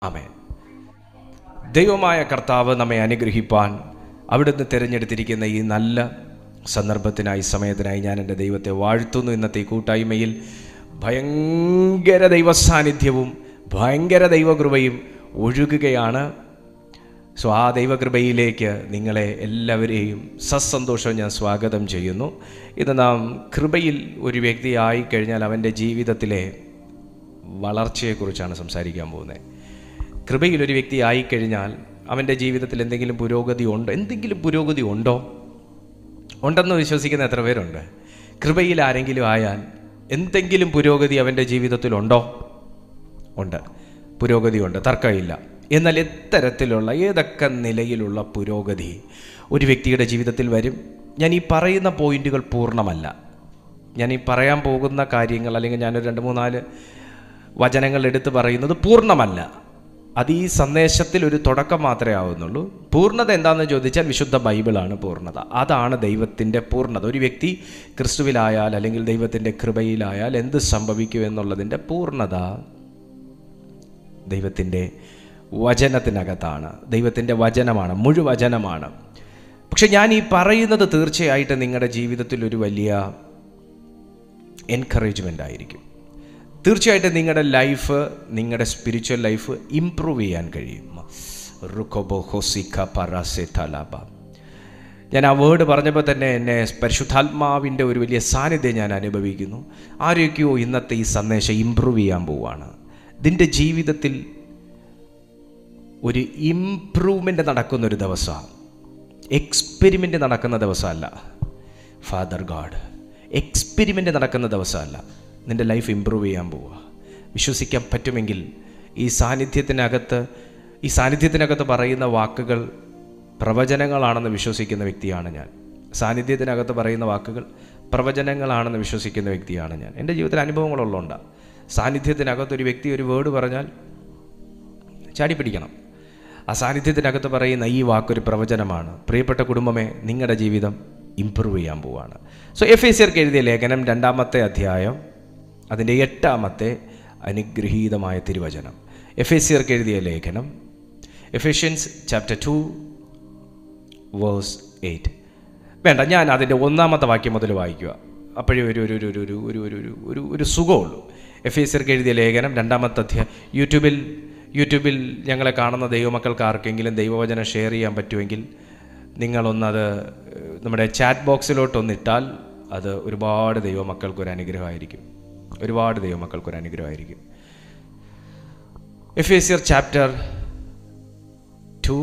ആമേൻ ദൈവമായ കർത്താവ് നമ്മെ അനുഗ്രഹിപ്പാൻ അവിടുന്ന് തിരഞ്ഞെടുത്തിരിക്കുന്ന ഈ നല്ല സന്ദർഭത്തിനായി സമയത്തിനായി ഞാൻ എൻ്റെ ദൈവത്തെ വാഴ്ത്തുന്നു ഇന്നത്തെ ഈ കൂട്ടായ്മയിൽ ഭയങ്കര ദൈവസാന്നിധ്യവും ഭയങ്കര ദൈവകൃപയും ഒഴുകുകയാണ് സോ ആ ദൈവകൃപയിലേക്ക് നിങ്ങളെ എല്ലാവരെയും സസന്തോഷം ഞാൻ സ്വാഗതം ചെയ്യുന്നു ഇത് നാം കൃപയിൽ ഒരു വ്യക്തി ആയിക്കഴിഞ്ഞാൽ അവൻ്റെ ജീവിതത്തിലെ വളർച്ചയെക്കുറിച്ചാണ് സംസാരിക്കാൻ പോകുന്നത് കൃപയിൽ ഒരു വ്യക്തി ആയിക്കഴിഞ്ഞാൽ അവൻ്റെ ജീവിതത്തിൽ എന്തെങ്കിലും പുരോഗതി ഉണ്ടോ എന്തെങ്കിലും പുരോഗതി ഉണ്ടോ ഉണ്ടെന്ന് വിശ്വസിക്കുന്ന എത്ര പേരുണ്ട് കൃപയിൽ ആരെങ്കിലും ആയാൽ എന്തെങ്കിലും പുരോഗതി അവൻ്റെ ജീവിതത്തിലുണ്ടോ ഉണ്ട് പുരോഗതിയുണ്ട് തർക്കമില്ല എന്നാൽ എത്തരത്തിലുള്ള ഏതൊക്കെ നിലയിലുള്ള പുരോഗതി ഒരു വ്യക്തിയുടെ ജീവിതത്തിൽ വരും ഞാൻ ഈ പറയുന്ന പോയിന്റുകൾ പൂർണ്ണമല്ല ഞാൻ ഈ പറയാൻ പോകുന്ന കാര്യങ്ങൾ അല്ലെങ്കിൽ ഞാനൊരു രണ്ട് മൂന്നാല് വചനങ്ങൾ എടുത്ത് പറയുന്നത് പൂർണ്ണമല്ല അത് ഈ സന്ദേശത്തിൽ ഒരു തുടക്കം മാത്രമേ ആവുന്നുള്ളൂ പൂർണ്ണത എന്താണെന്ന് ചോദിച്ചാൽ വിശുദ്ധ ബൈബിളാണ് പൂർണ്ണത അതാണ് ദൈവത്തിൻ്റെ പൂർണ്ണത ഒരു വ്യക്തി ക്രിസ്തുവിലായാൽ അല്ലെങ്കിൽ ദൈവത്തിൻ്റെ കൃപയിലായാൽ എന്ത് സംഭവിക്കും എന്നുള്ളതിൻ്റെ പൂർണ്ണത ദൈവത്തിൻ്റെ വചനത്തിനകത്താണ് ദൈവത്തിൻ്റെ വചനമാണ് മുഴുവചനമാണ് പക്ഷെ ഞാൻ ഈ പറയുന്നത് തീർച്ചയായിട്ടും നിങ്ങളുടെ ജീവിതത്തിൽ ഒരു വലിയ എൻകറേജ്മെൻ്റ് ആയിരിക്കും തീർച്ചയായിട്ടും നിങ്ങളുടെ ലൈഫ് നിങ്ങളുടെ സ്പിരിച്വൽ ലൈഫ് ഇമ്പ്രൂവ് ചെയ്യാൻ കഴിയും റുക്കോബോ ഹോസിക്ക പറാസെ തലാബ ഞാൻ ആ വേർഡ് പറഞ്ഞപ്പോൾ തന്നെ എന്നെ പരിശുദ്ധാത്മാവിൻ്റെ ഒരു വലിയ സാന്നിധ്യം ഞാൻ അനുഭവിക്കുന്നു ആരൊക്കെയോ ഇന്നത്തെ ഈ സന്ദേശം ഇമ്പ്രൂവ് ചെയ്യാൻ പോവാണ് ഇതിൻ്റെ ജീവിതത്തിൽ ഒരു ഇംപ്രൂവ്മെൻ്റ് നടക്കുന്ന ഒരു ദിവസമാണ് എക്സ്പെരിമെൻ്റ് നടക്കുന്ന ദിവസമല്ല ഫാദർ ഗാഡ് എക്സ്പെരിമെൻ്റ് നടക്കുന്ന ദിവസമല്ല നിൻ്റെ ലൈഫ് ഇമ്പ്രൂവ് ചെയ്യാൻ പോവുക വിശ്വസിക്കാൻ പറ്റുമെങ്കിൽ ഈ സാന്നിധ്യത്തിനകത്ത് ഈ സാന്നിധ്യത്തിനകത്ത് പറയുന്ന വാക്കുകൾ പ്രവചനങ്ങളാണെന്ന് വിശ്വസിക്കുന്ന വ്യക്തിയാണ് ഞാൻ സാന്നിധ്യത്തിനകത്ത് പറയുന്ന വാക്കുകൾ പ്രവചനങ്ങളാണെന്ന് വിശ്വസിക്കുന്ന വ്യക്തിയാണ് ഞാൻ എൻ്റെ ജീവിതത്തിൽ അനുഭവങ്ങളുള്ളതുകൊണ്ടാണ് സാന്നിധ്യത്തിനകത്ത് ഒരു വ്യക്തി ഒരു വേർഡ് പറഞ്ഞാൽ ചാടി പിടിക്കണം ആ സാന്നിധ്യത്തിനകത്ത് പറയുന്ന ഈ വാക്കൊരു പ്രവചനമാണ് പ്രിയപ്പെട്ട കുടുംബമേ നിങ്ങളുടെ ജീവിതം ഇമ്പ്രൂവ് ചെയ്യാൻ പോവാണ് സോ എഫ് എ സിയർക്ക് എഴുതിയ ലേഖനം രണ്ടാമത്തെ അധ്യായം അതിൻ്റെ എട്ടാമത്തെ അനുഗ്രഹീതമായ തിരുവചനം എഫ് എ സിയർക്ക് എഴുതിയ ലേഖനം Ephesians chapter two verse eight വേണ്ട ഞാൻ അതിൻ്റെ ഒന്നാമത്തെ വാക്യം മുതൽ വായിക്കുക അപ്പോഴേ ഒരു ഒരു ഒരു ഒരു ഒരു ഒരു ഒരു ഒരു ഒരു സുഖമുള്ളൂ എഫ് എ സിയർക്ക് എഴുതിയ ലേഖനം രണ്ടാമത്തെ അധ്യായം യൂട്യൂബിൽ യൂട്യൂബിൽ ഞങ്ങളെ കാണുന്ന ദൈവമക്കൾക്ക് ആർക്കെങ്കിലും ദൈവവചനം ഷെയർ ചെയ്യാൻ പറ്റുമെങ്കിൽ നിങ്ങളൊന്നത് നമ്മുടെ ചാറ്റ് ബോക്സിലോട്ടൊന്നിട്ടാൽ അത് ഒരുപാട് ദൈവമക്കൾക്കൊരു അനുഗ്രഹമായിരിക്കും ഒരുപാട് ദൈവമക്കൾക്കൊരു അനുഗ്രഹമായിരിക്കും എഫ് എസ് സിയർ ചാപ്റ്റർ ടു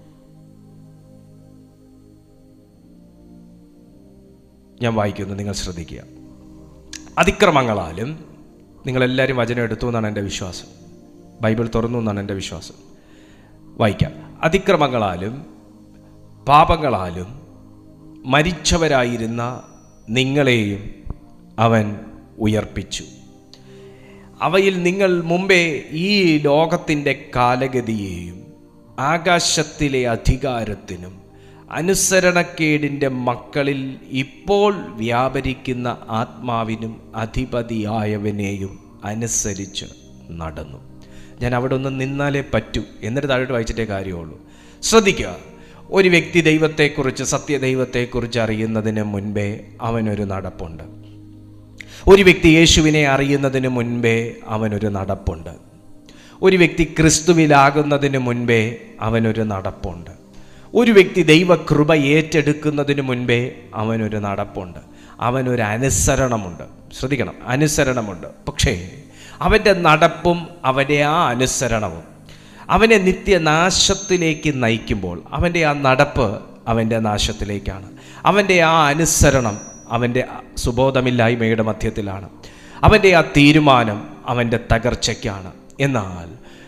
ഞാൻ വായിക്കുന്നു നിങ്ങൾ ശ്രദ്ധിക്കുക അതിക്രമങ്ങളാലും നിങ്ങളെല്ലാവരും വചനം എടുത്തു എന്നാണ് എൻ്റെ വിശ്വാസം ബൈബിൾ തുറന്നു എന്നാണ് എൻ്റെ വിശ്വാസം വായിക്കാം അതിക്രമങ്ങളാലും പാപങ്ങളാലും മരിച്ചവരായിരുന്ന നിങ്ങളെയും അവൻ ഉയർപ്പിച്ചു അവയിൽ നിങ്ങൾ മുമ്പേ ഈ ലോകത്തിൻ്റെ കാലഗതിയെയും ആകാശത്തിലെ അധികാരത്തിനും അനുസരണക്കേടിൻ്റെ മക്കളിൽ ഇപ്പോൾ വ്യാപരിക്കുന്ന ആത്മാവിനും അധിപതിയായവനെയും അനുസരിച്ച് നടന്നു ഞാൻ അവിടെ ഒന്ന് നിന്നാലേ പറ്റൂ എന്നിട്ട് താഴോട്ട് വായിച്ചിട്ടേ കാര്യമുള്ളൂ ശ്രദ്ധിക്കുക ഒരു വ്യക്തി ദൈവത്തെക്കുറിച്ച് സത്യദൈവത്തെക്കുറിച്ച് അറിയുന്നതിന് മുൻപേ അവനൊരു നടപ്പുണ്ട് ഒരു വ്യക്തി യേശുവിനെ അറിയുന്നതിന് മുൻപേ അവനൊരു നടപ്പുണ്ട് ഒരു വ്യക്തി ക്രിസ്തുവിലാകുന്നതിന് മുൻപേ അവനൊരു നടപ്പുണ്ട് ഒരു വ്യക്തി ദൈവകൃപ ഏറ്റെടുക്കുന്നതിന് മുൻപേ അവനൊരു നടപ്പുണ്ട് അവനൊരു അനുസരണമുണ്ട് ശ്രദ്ധിക്കണം അനുസരണമുണ്ട് പക്ഷേ അവൻ്റെ നടപ്പും അവൻ്റെ ആ അനുസരണവും അവനെ നിത്യനാശത്തിലേക്ക് നയിക്കുമ്പോൾ അവൻ്റെ ആ നടപ്പ് അവൻ്റെ നാശത്തിലേക്കാണ് അവൻ്റെ ആ അനുസരണം അവൻ്റെ സുബോധമില്ലായ്മയുടെ മധ്യത്തിലാണ് അവൻ്റെ ആ തീരുമാനം അവൻ്റെ തകർച്ചയ്ക്കാണ് എന്നാൽ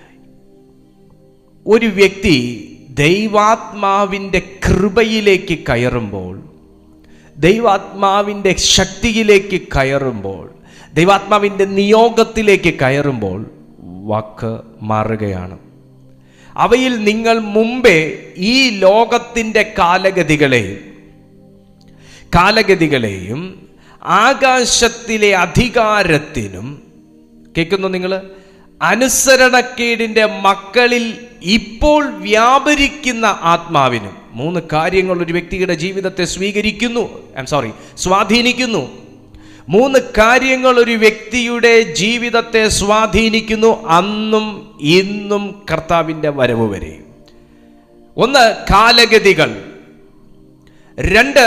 ഒരു വ്യക്തി ദൈവാത്മാവിൻ്റെ കൃപയിലേക്ക് കയറുമ്പോൾ ദൈവാത്മാവിൻ്റെ ശക്തിയിലേക്ക് കയറുമ്പോൾ ദൈവാത്മാവിൻ്റെ നിയോഗത്തിലേക്ക് കയറുമ്പോൾ വാക്ക് മാറുകയാണ് അവയിൽ നിങ്ങൾ മുമ്പേ ഈ ലോകത്തിൻ്റെ കാലഗതികളെയും കാലഗതികളെയും ആകാശത്തിലെ അധികാരത്തിനും കേൾക്കുന്നു നിങ്ങൾ അനുസരണക്കേടിൻ്റെ മക്കളിൽ ഇപ്പോൾ വ്യാപരിക്കുന്ന ആത്മാവിനും മൂന്ന് കാര്യങ്ങൾ ഒരു വ്യക്തിയുടെ ജീവിതത്തെ സ്വീകരിക്കുന്നു ഐ എം സോറി സ്വാധീനിക്കുന്നു മൂന്ന് കാര്യങ്ങൾ ഒരു വ്യക്തിയുടെ ജീവിതത്തെ സ്വാധീനിക്കുന്നു അന്നും ഇന്നും കർത്താവിൻ്റെ വരവ് വരെ ഒന്ന് കാലഗതികൾ രണ്ട്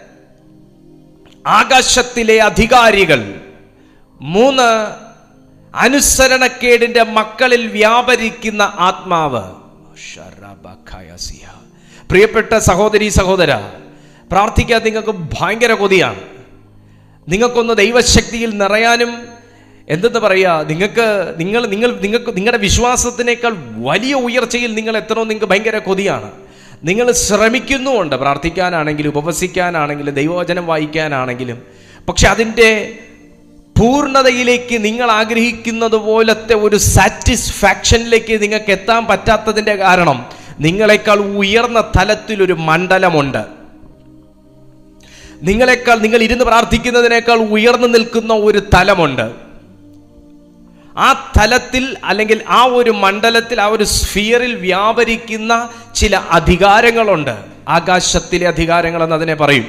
ആകാശത്തിലെ അധികാരികൾ മൂന്ന് അനുസരണക്കേടിന്റെ മക്കളിൽ വ്യാപരിക്കുന്ന ആത്മാവ് ഷറബഖയസിയ. പ്രിയപ്പെട്ട സഹോദരി സഹോദര പ്രാർത്ഥിക്കാൻ നിങ്ങൾക്ക് ഭയങ്കര കൊതിയാണ് നിങ്ങൾക്കൊന്ന് ദൈവശക്തിയിൽ നിറയാനും എന്തെന്ന് പറയുക നിങ്ങൾക്ക് നിങ്ങൾ നിങ്ങൾ നിങ്ങൾക്ക് നിങ്ങളുടെ വിശ്വാസത്തിനേക്കാൾ വലിയ ഉയർച്ചയിൽ നിങ്ങൾ എത്തണമെന്ന് നിങ്ങൾക്ക് ഭയങ്കര കൊതിയാണ് നിങ്ങൾ ശ്രമിക്കുന്നുമുണ്ട് പ്രാർത്ഥിക്കാനാണെങ്കിലും ഉപവസിക്കാനാണെങ്കിലും ദൈവവചനം വായിക്കാനാണെങ്കിലും പക്ഷെ അതിൻ്റെ പൂർണ്ണതയിലേക്ക് നിങ്ങൾ ആഗ്രഹിക്കുന്നത് പോലത്തെ ഒരു സാറ്റിസ്ഫാക്ഷനിലേക്ക് നിങ്ങൾക്ക് എത്താൻ പറ്റാത്തതിൻ്റെ കാരണം നിങ്ങളെക്കാൾ ഉയർന്ന തലത്തിലൊരു മണ്ഡലമുണ്ട് നിങ്ങളെക്കാൾ നിങ്ങൾ ഇരുന്ന് പ്രാർത്ഥിക്കുന്നതിനേക്കാൾ ഉയർന്നു നിൽക്കുന്ന ഒരു തലമുണ്ട് ആ തലത്തിൽ അല്ലെങ്കിൽ ആ ഒരു മണ്ഡലത്തിൽ ആ ഒരു സ്ഫിയറിൽ വ്യാപരിക്കുന്ന ചില അധികാരങ്ങളുണ്ട് ആകാശത്തിലെ അധികാരങ്ങൾ എന്ന് അതിനെ പറയും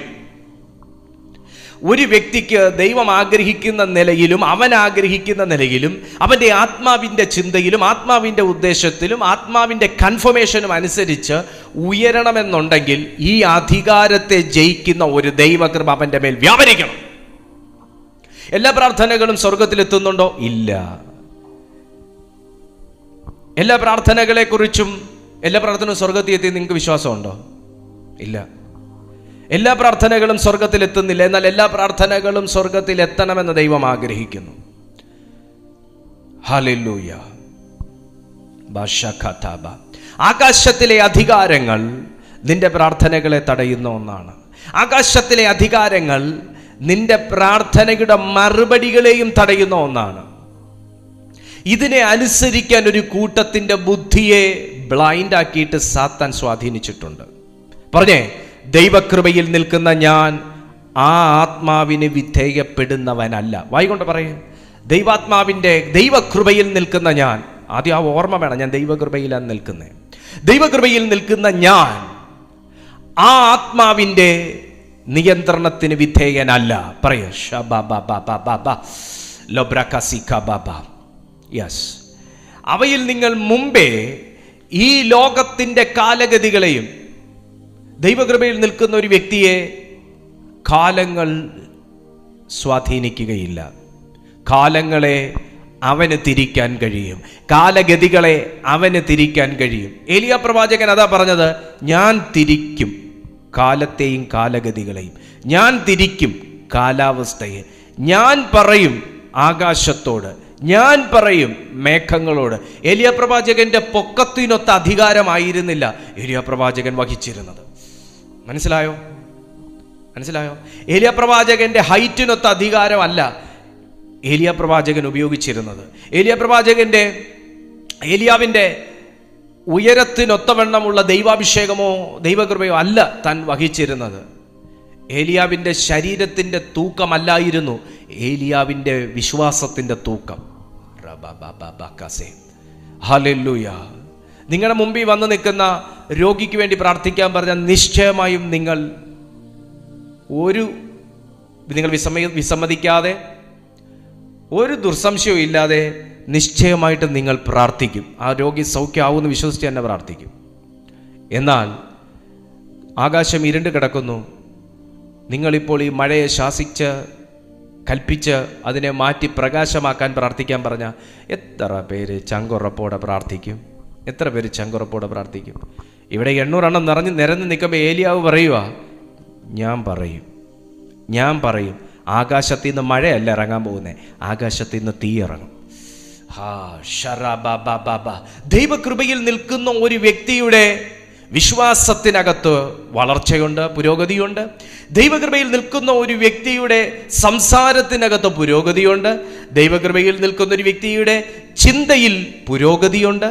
ഒരു വ്യക്തിക്ക് ദൈവം ആഗ്രഹിക്കുന്ന നിലയിലും അവൻ ആഗ്രഹിക്കുന്ന നിലയിലും അവൻ്റെ ആത്മാവിൻ്റെ ചിന്തയിലും ആത്മാവിൻ്റെ ഉദ്ദേശത്തിലും ആത്മാവിൻ്റെ കൺഫർമേഷനും അനുസരിച്ച് ഉയരണമെന്നുണ്ടെങ്കിൽ ഈ അധികാരത്തെ ജയിക്കുന്ന ഒരു ദൈവകൃപ അവൻ്റെ മേൽ വ്യാപരിക്കണം എല്ലാ പ്രാർത്ഥനകളും സ്വർഗത്തിലെത്തുന്നുണ്ടോ ഇല്ല എല്ലാ പ്രാർത്ഥനകളെക്കുറിച്ചും എല്ലാ പ്രാർത്ഥനയും സ്വർഗത്തിൽ എത്തി നിങ്ങൾക്ക് വിശ്വാസമുണ്ടോ ഇല്ല എല്ലാ പ്രാർത്ഥനകളും സ്വർഗത്തിൽ എത്തുന്നില്ല എന്നാൽ എല്ലാ പ്രാർത്ഥനകളും സ്വർഗത്തിൽ എത്തണമെന്ന് ദൈവം ആഗ്രഹിക്കുന്നു ഹല്ലേലൂയ ബഷഖതബ. ആകാശത്തിലെ അധികാരങ്ങൾ നിന്റെ പ്രാർത്ഥനകളെ തടയുന്ന ഒന്നാണ് ആകാശത്തിലെ അധികാരങ്ങൾ നിന്റെ പ്രാർത്ഥനയുടെ മറുപടികളെയും തടയുന്ന ഒന്നാണ് ഇതിനെ അനുസരിക്കാൻ ഒരു കൂട്ടത്തിന്റെ ബുദ്ധിയെ ബ്ലൈൻഡ് ആക്കിയിട്ട് സാത്താൻ സ്വാധീനിച്ചിട്ടുണ്ട് പറഞ്ഞേ ദൈവകൃപയിൽ നിൽക്കുന്ന ഞാൻ ആ ആത്മാവിന് വിധേയപ്പെടുന്നവനല്ല വായിക്കൊണ്ട് പറയും ദൈവാത്മാവിൻ്റെ ദൈവകൃപയിൽ നിൽക്കുന്ന ഞാൻ ആദ്യം ആ ഓർമ്മ വേണം ഞാൻ ദൈവകൃപയിലാണ് നിൽക്കുന്നത് ദൈവകൃപയിൽ നിൽക്കുന്ന ഞാൻ ആ ആത്മാവിൻ്റെ നിയന്ത്രണത്തിന് വിധേയനല്ല പറയ യെസ് അവയിൽ നിങ്ങൾ മുമ്പേ ഈ ലോകത്തിൻ്റെ കാലഗതികളെയും ദൈവകൃപയിൽ നിൽക്കുന്ന ഒരു വ്യക്തിയെ കാലങ്ങൾ സ്വാധീനിക്കുകയില്ല കാലങ്ങളെ അവന് തിരിക്കാൻ കഴിയും കാലഗതികളെ അവന് തിരിക്കാൻ കഴിയും ഏലിയ പ്രവാചകൻ അതാ പറഞ്ഞത് ഞാൻ തിരിക്കും കാലത്തെയും കാലഗതികളെയും ഞാൻ തിരിക്കും കാലാവസ്ഥയെ ഞാൻ പറയും ആകാശത്തോട് ഞാൻ പറയും മേഘങ്ങളോട് ഏലിയ പ്രവാചകന്റെ പൊക്കത്തിനൊത്ത അധികാരമായിരുന്നില്ല ഏലിയ പ്രവാചകൻ വഹിച്ചിരുന്നത് മനസ്സിലായോ മനസ്സിലായോ ഏലിയ പ്രവാചകന്റെ ഹൈറ്റിനൊത്ത അധികാരമല്ല ഏലിയ പ്രവാചകൻ ഉപയോഗിച്ചിരുന്നത് ഏലിയ പ്രവാചകന്റെ ഏലിയാവിൻ്റെ ഉയരത്തിനൊത്തവണ്ണമുള്ള ദൈവാഭിഷേകമോ ദൈവകൃപയോ അല്ല താൻ വഹിച്ചിരുന്നത് ഏലിയാവിൻ്റെ ശരീരത്തിൻ്റെ തൂക്കമല്ലായിരുന്നു ഏലിയാവിൻ്റെ വിശ്വാസത്തിൻ്റെ തൂക്കം ഹല്ലേലൂയ നിങ്ങളുടെ മുമ്പിൽ വന്ന് നിൽക്കുന്ന രോഗിക്ക് വേണ്ടി പ്രാർത്ഥിക്കാൻ പറഞ്ഞാൽ നിശ്ചയമായും നിങ്ങൾ ഒരു നിങ്ങൾ വിസമ്മ വിസമ്മതിക്കാതെ ഒരു ദുർസംശയവും ഇല്ലാതെ നിശ്ചയമായിട്ട് നിങ്ങൾ പ്രാർത്ഥിക്കും ആ രോഗി സൗഖ്യമാവുമെന്ന് വിശ്വസിച്ച് തന്നെ പ്രാർത്ഥിക്കും എന്നാൽ ആകാശം ഇരുണ്ട് കിടക്കുന്നു നിങ്ങളിപ്പോൾ ഈ മഴയെ ശാസിച്ച് കൽപ്പിച്ച് അതിനെ മാറ്റി പ്രകാശമാക്കാൻ പ്രാർത്ഥിക്കാൻ പറഞ്ഞ എത്ര പേര് ചങ്കുറപ്പോടെ പ്രാർത്ഥിക്കും എത്ര പേര് ചങ്കുറപ്പോടെ പ്രാർത്ഥിക്കും ഇവിടെ എണ്ണൂറെണ്ണം നിറഞ്ഞ് നിരന്ന് നിൽക്കുമ്പോൾ ഏലിയാവ് പറയുക ഞാൻ പറയും ഞാൻ പറയും ആകാശത്തിൽ നിന്ന് മഴയല്ല ഇറങ്ങാൻ പോകുന്നത് ആകാശത്തിൽ നിന്ന് തീ ഇറങ്ങും ഹാ ഷറബബബബ. ദൈവകൃപയിൽ നിൽക്കുന്ന ഒരു വ്യക്തിയുടെ വിശ്വാസത്തിനകത്ത് വളർച്ചയുണ്ട് പുരോഗതിയുണ്ട് ദൈവകൃപയിൽ നിൽക്കുന്ന ഒരു വ്യക്തിയുടെ സംസാരത്തിനകത്ത് പുരോഗതിയുണ്ട് ദൈവകൃപയിൽ നിൽക്കുന്ന ഒരു വ്യക്തിയുടെ ചിന്തയിൽ പുരോഗതിയുണ്ട്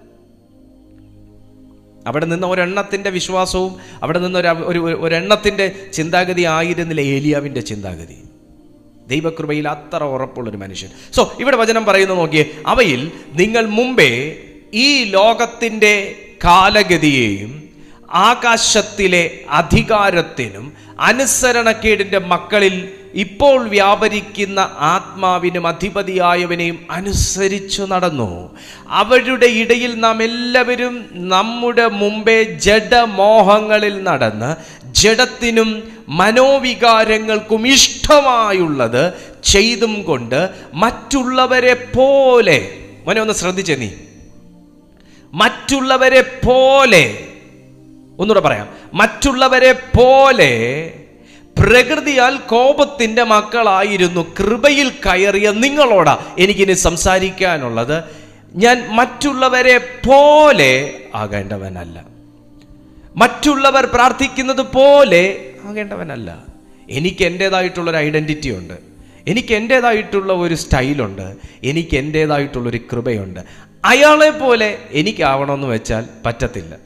അവിടെ നിന്ന് ഒരെണ്ണത്തിൻ്റെ വിശ്വാസവും അവിടെ നിന്ന് ഒരു ഒരു ഒരെണ്ണത്തിൻ്റെ ചിന്താഗതി ആയിരുന്നില്ല ഏലിയാവിൻ്റെ ചിന്താഗതി ദൈവകൃപയിൽ അത്ര ഉറപ്പുള്ളൊരു മനുഷ്യൻ സോ ഇവിടെ വചനം പറയുന്നത് നോക്കിയേ അവയിൽ നിങ്ങൾ മുമ്പേ ഈ ലോകത്തിൻ്റെ കാലഗതിയെയും ആകാശത്തിലെ അധികാരത്തിനും അനുസരണക്കേടിൻ്റെ മക്കളിൽ ഇപ്പോൾ വ്യാപരിക്കുന്ന ആത്മാവിനും അധിപതിയായവനെയും അനുസരിച്ചു നടന്നു അവരുടെ ഇടയിൽ നാം എല്ലാവരും നമ്മുടെ മുമ്പേ ജഡമോഹങ്ങളിൽ നടന്ന് ജഡത്തിനും മനോവികാരങ്ങൾക്കും ഇഷ്ടമായുള്ളത് ചെയ്തും കൊണ്ട് മറ്റുള്ളവരെ പോലെ മോനെ ഒന്ന് ശ്രദ്ധിച്ചേ നീ മറ്റുള്ളവരെ പോലെ ഒന്നുകൂടെ പറയാം മറ്റുള്ളവരെ പോലെ പ്രകൃതിയാൽ കോപത്തിന്റെ മക്കളായിരുന്നു കൃപയിൽ കയറിയ നിങ്ങളോടാ എനിക്കിനി സംസാരിക്കാനുള്ളത് ഞാൻ മറ്റുള്ളവരെ പോലെ ആകേണ്ടവനല്ല മറ്റുള്ളവർ പ്രാർത്ഥിക്കുന്നത് പോലെ ആകേണ്ടവനല്ല എനിക്ക് എൻ്റേതായിട്ടുള്ളൊരു ഐഡൻറ്റിറ്റി ഉണ്ട് എനിക്ക് എൻ്റേതായിട്ടുള്ള ഒരു സ്റ്റൈലുണ്ട് എനിക്ക് എൻ്റേതായിട്ടുള്ളൊരു കൃപയുണ്ട് അയാളെ പോലെ എനിക്കാവണമെന്ന് വെച്ചാൽ പറ്റത്തില്ല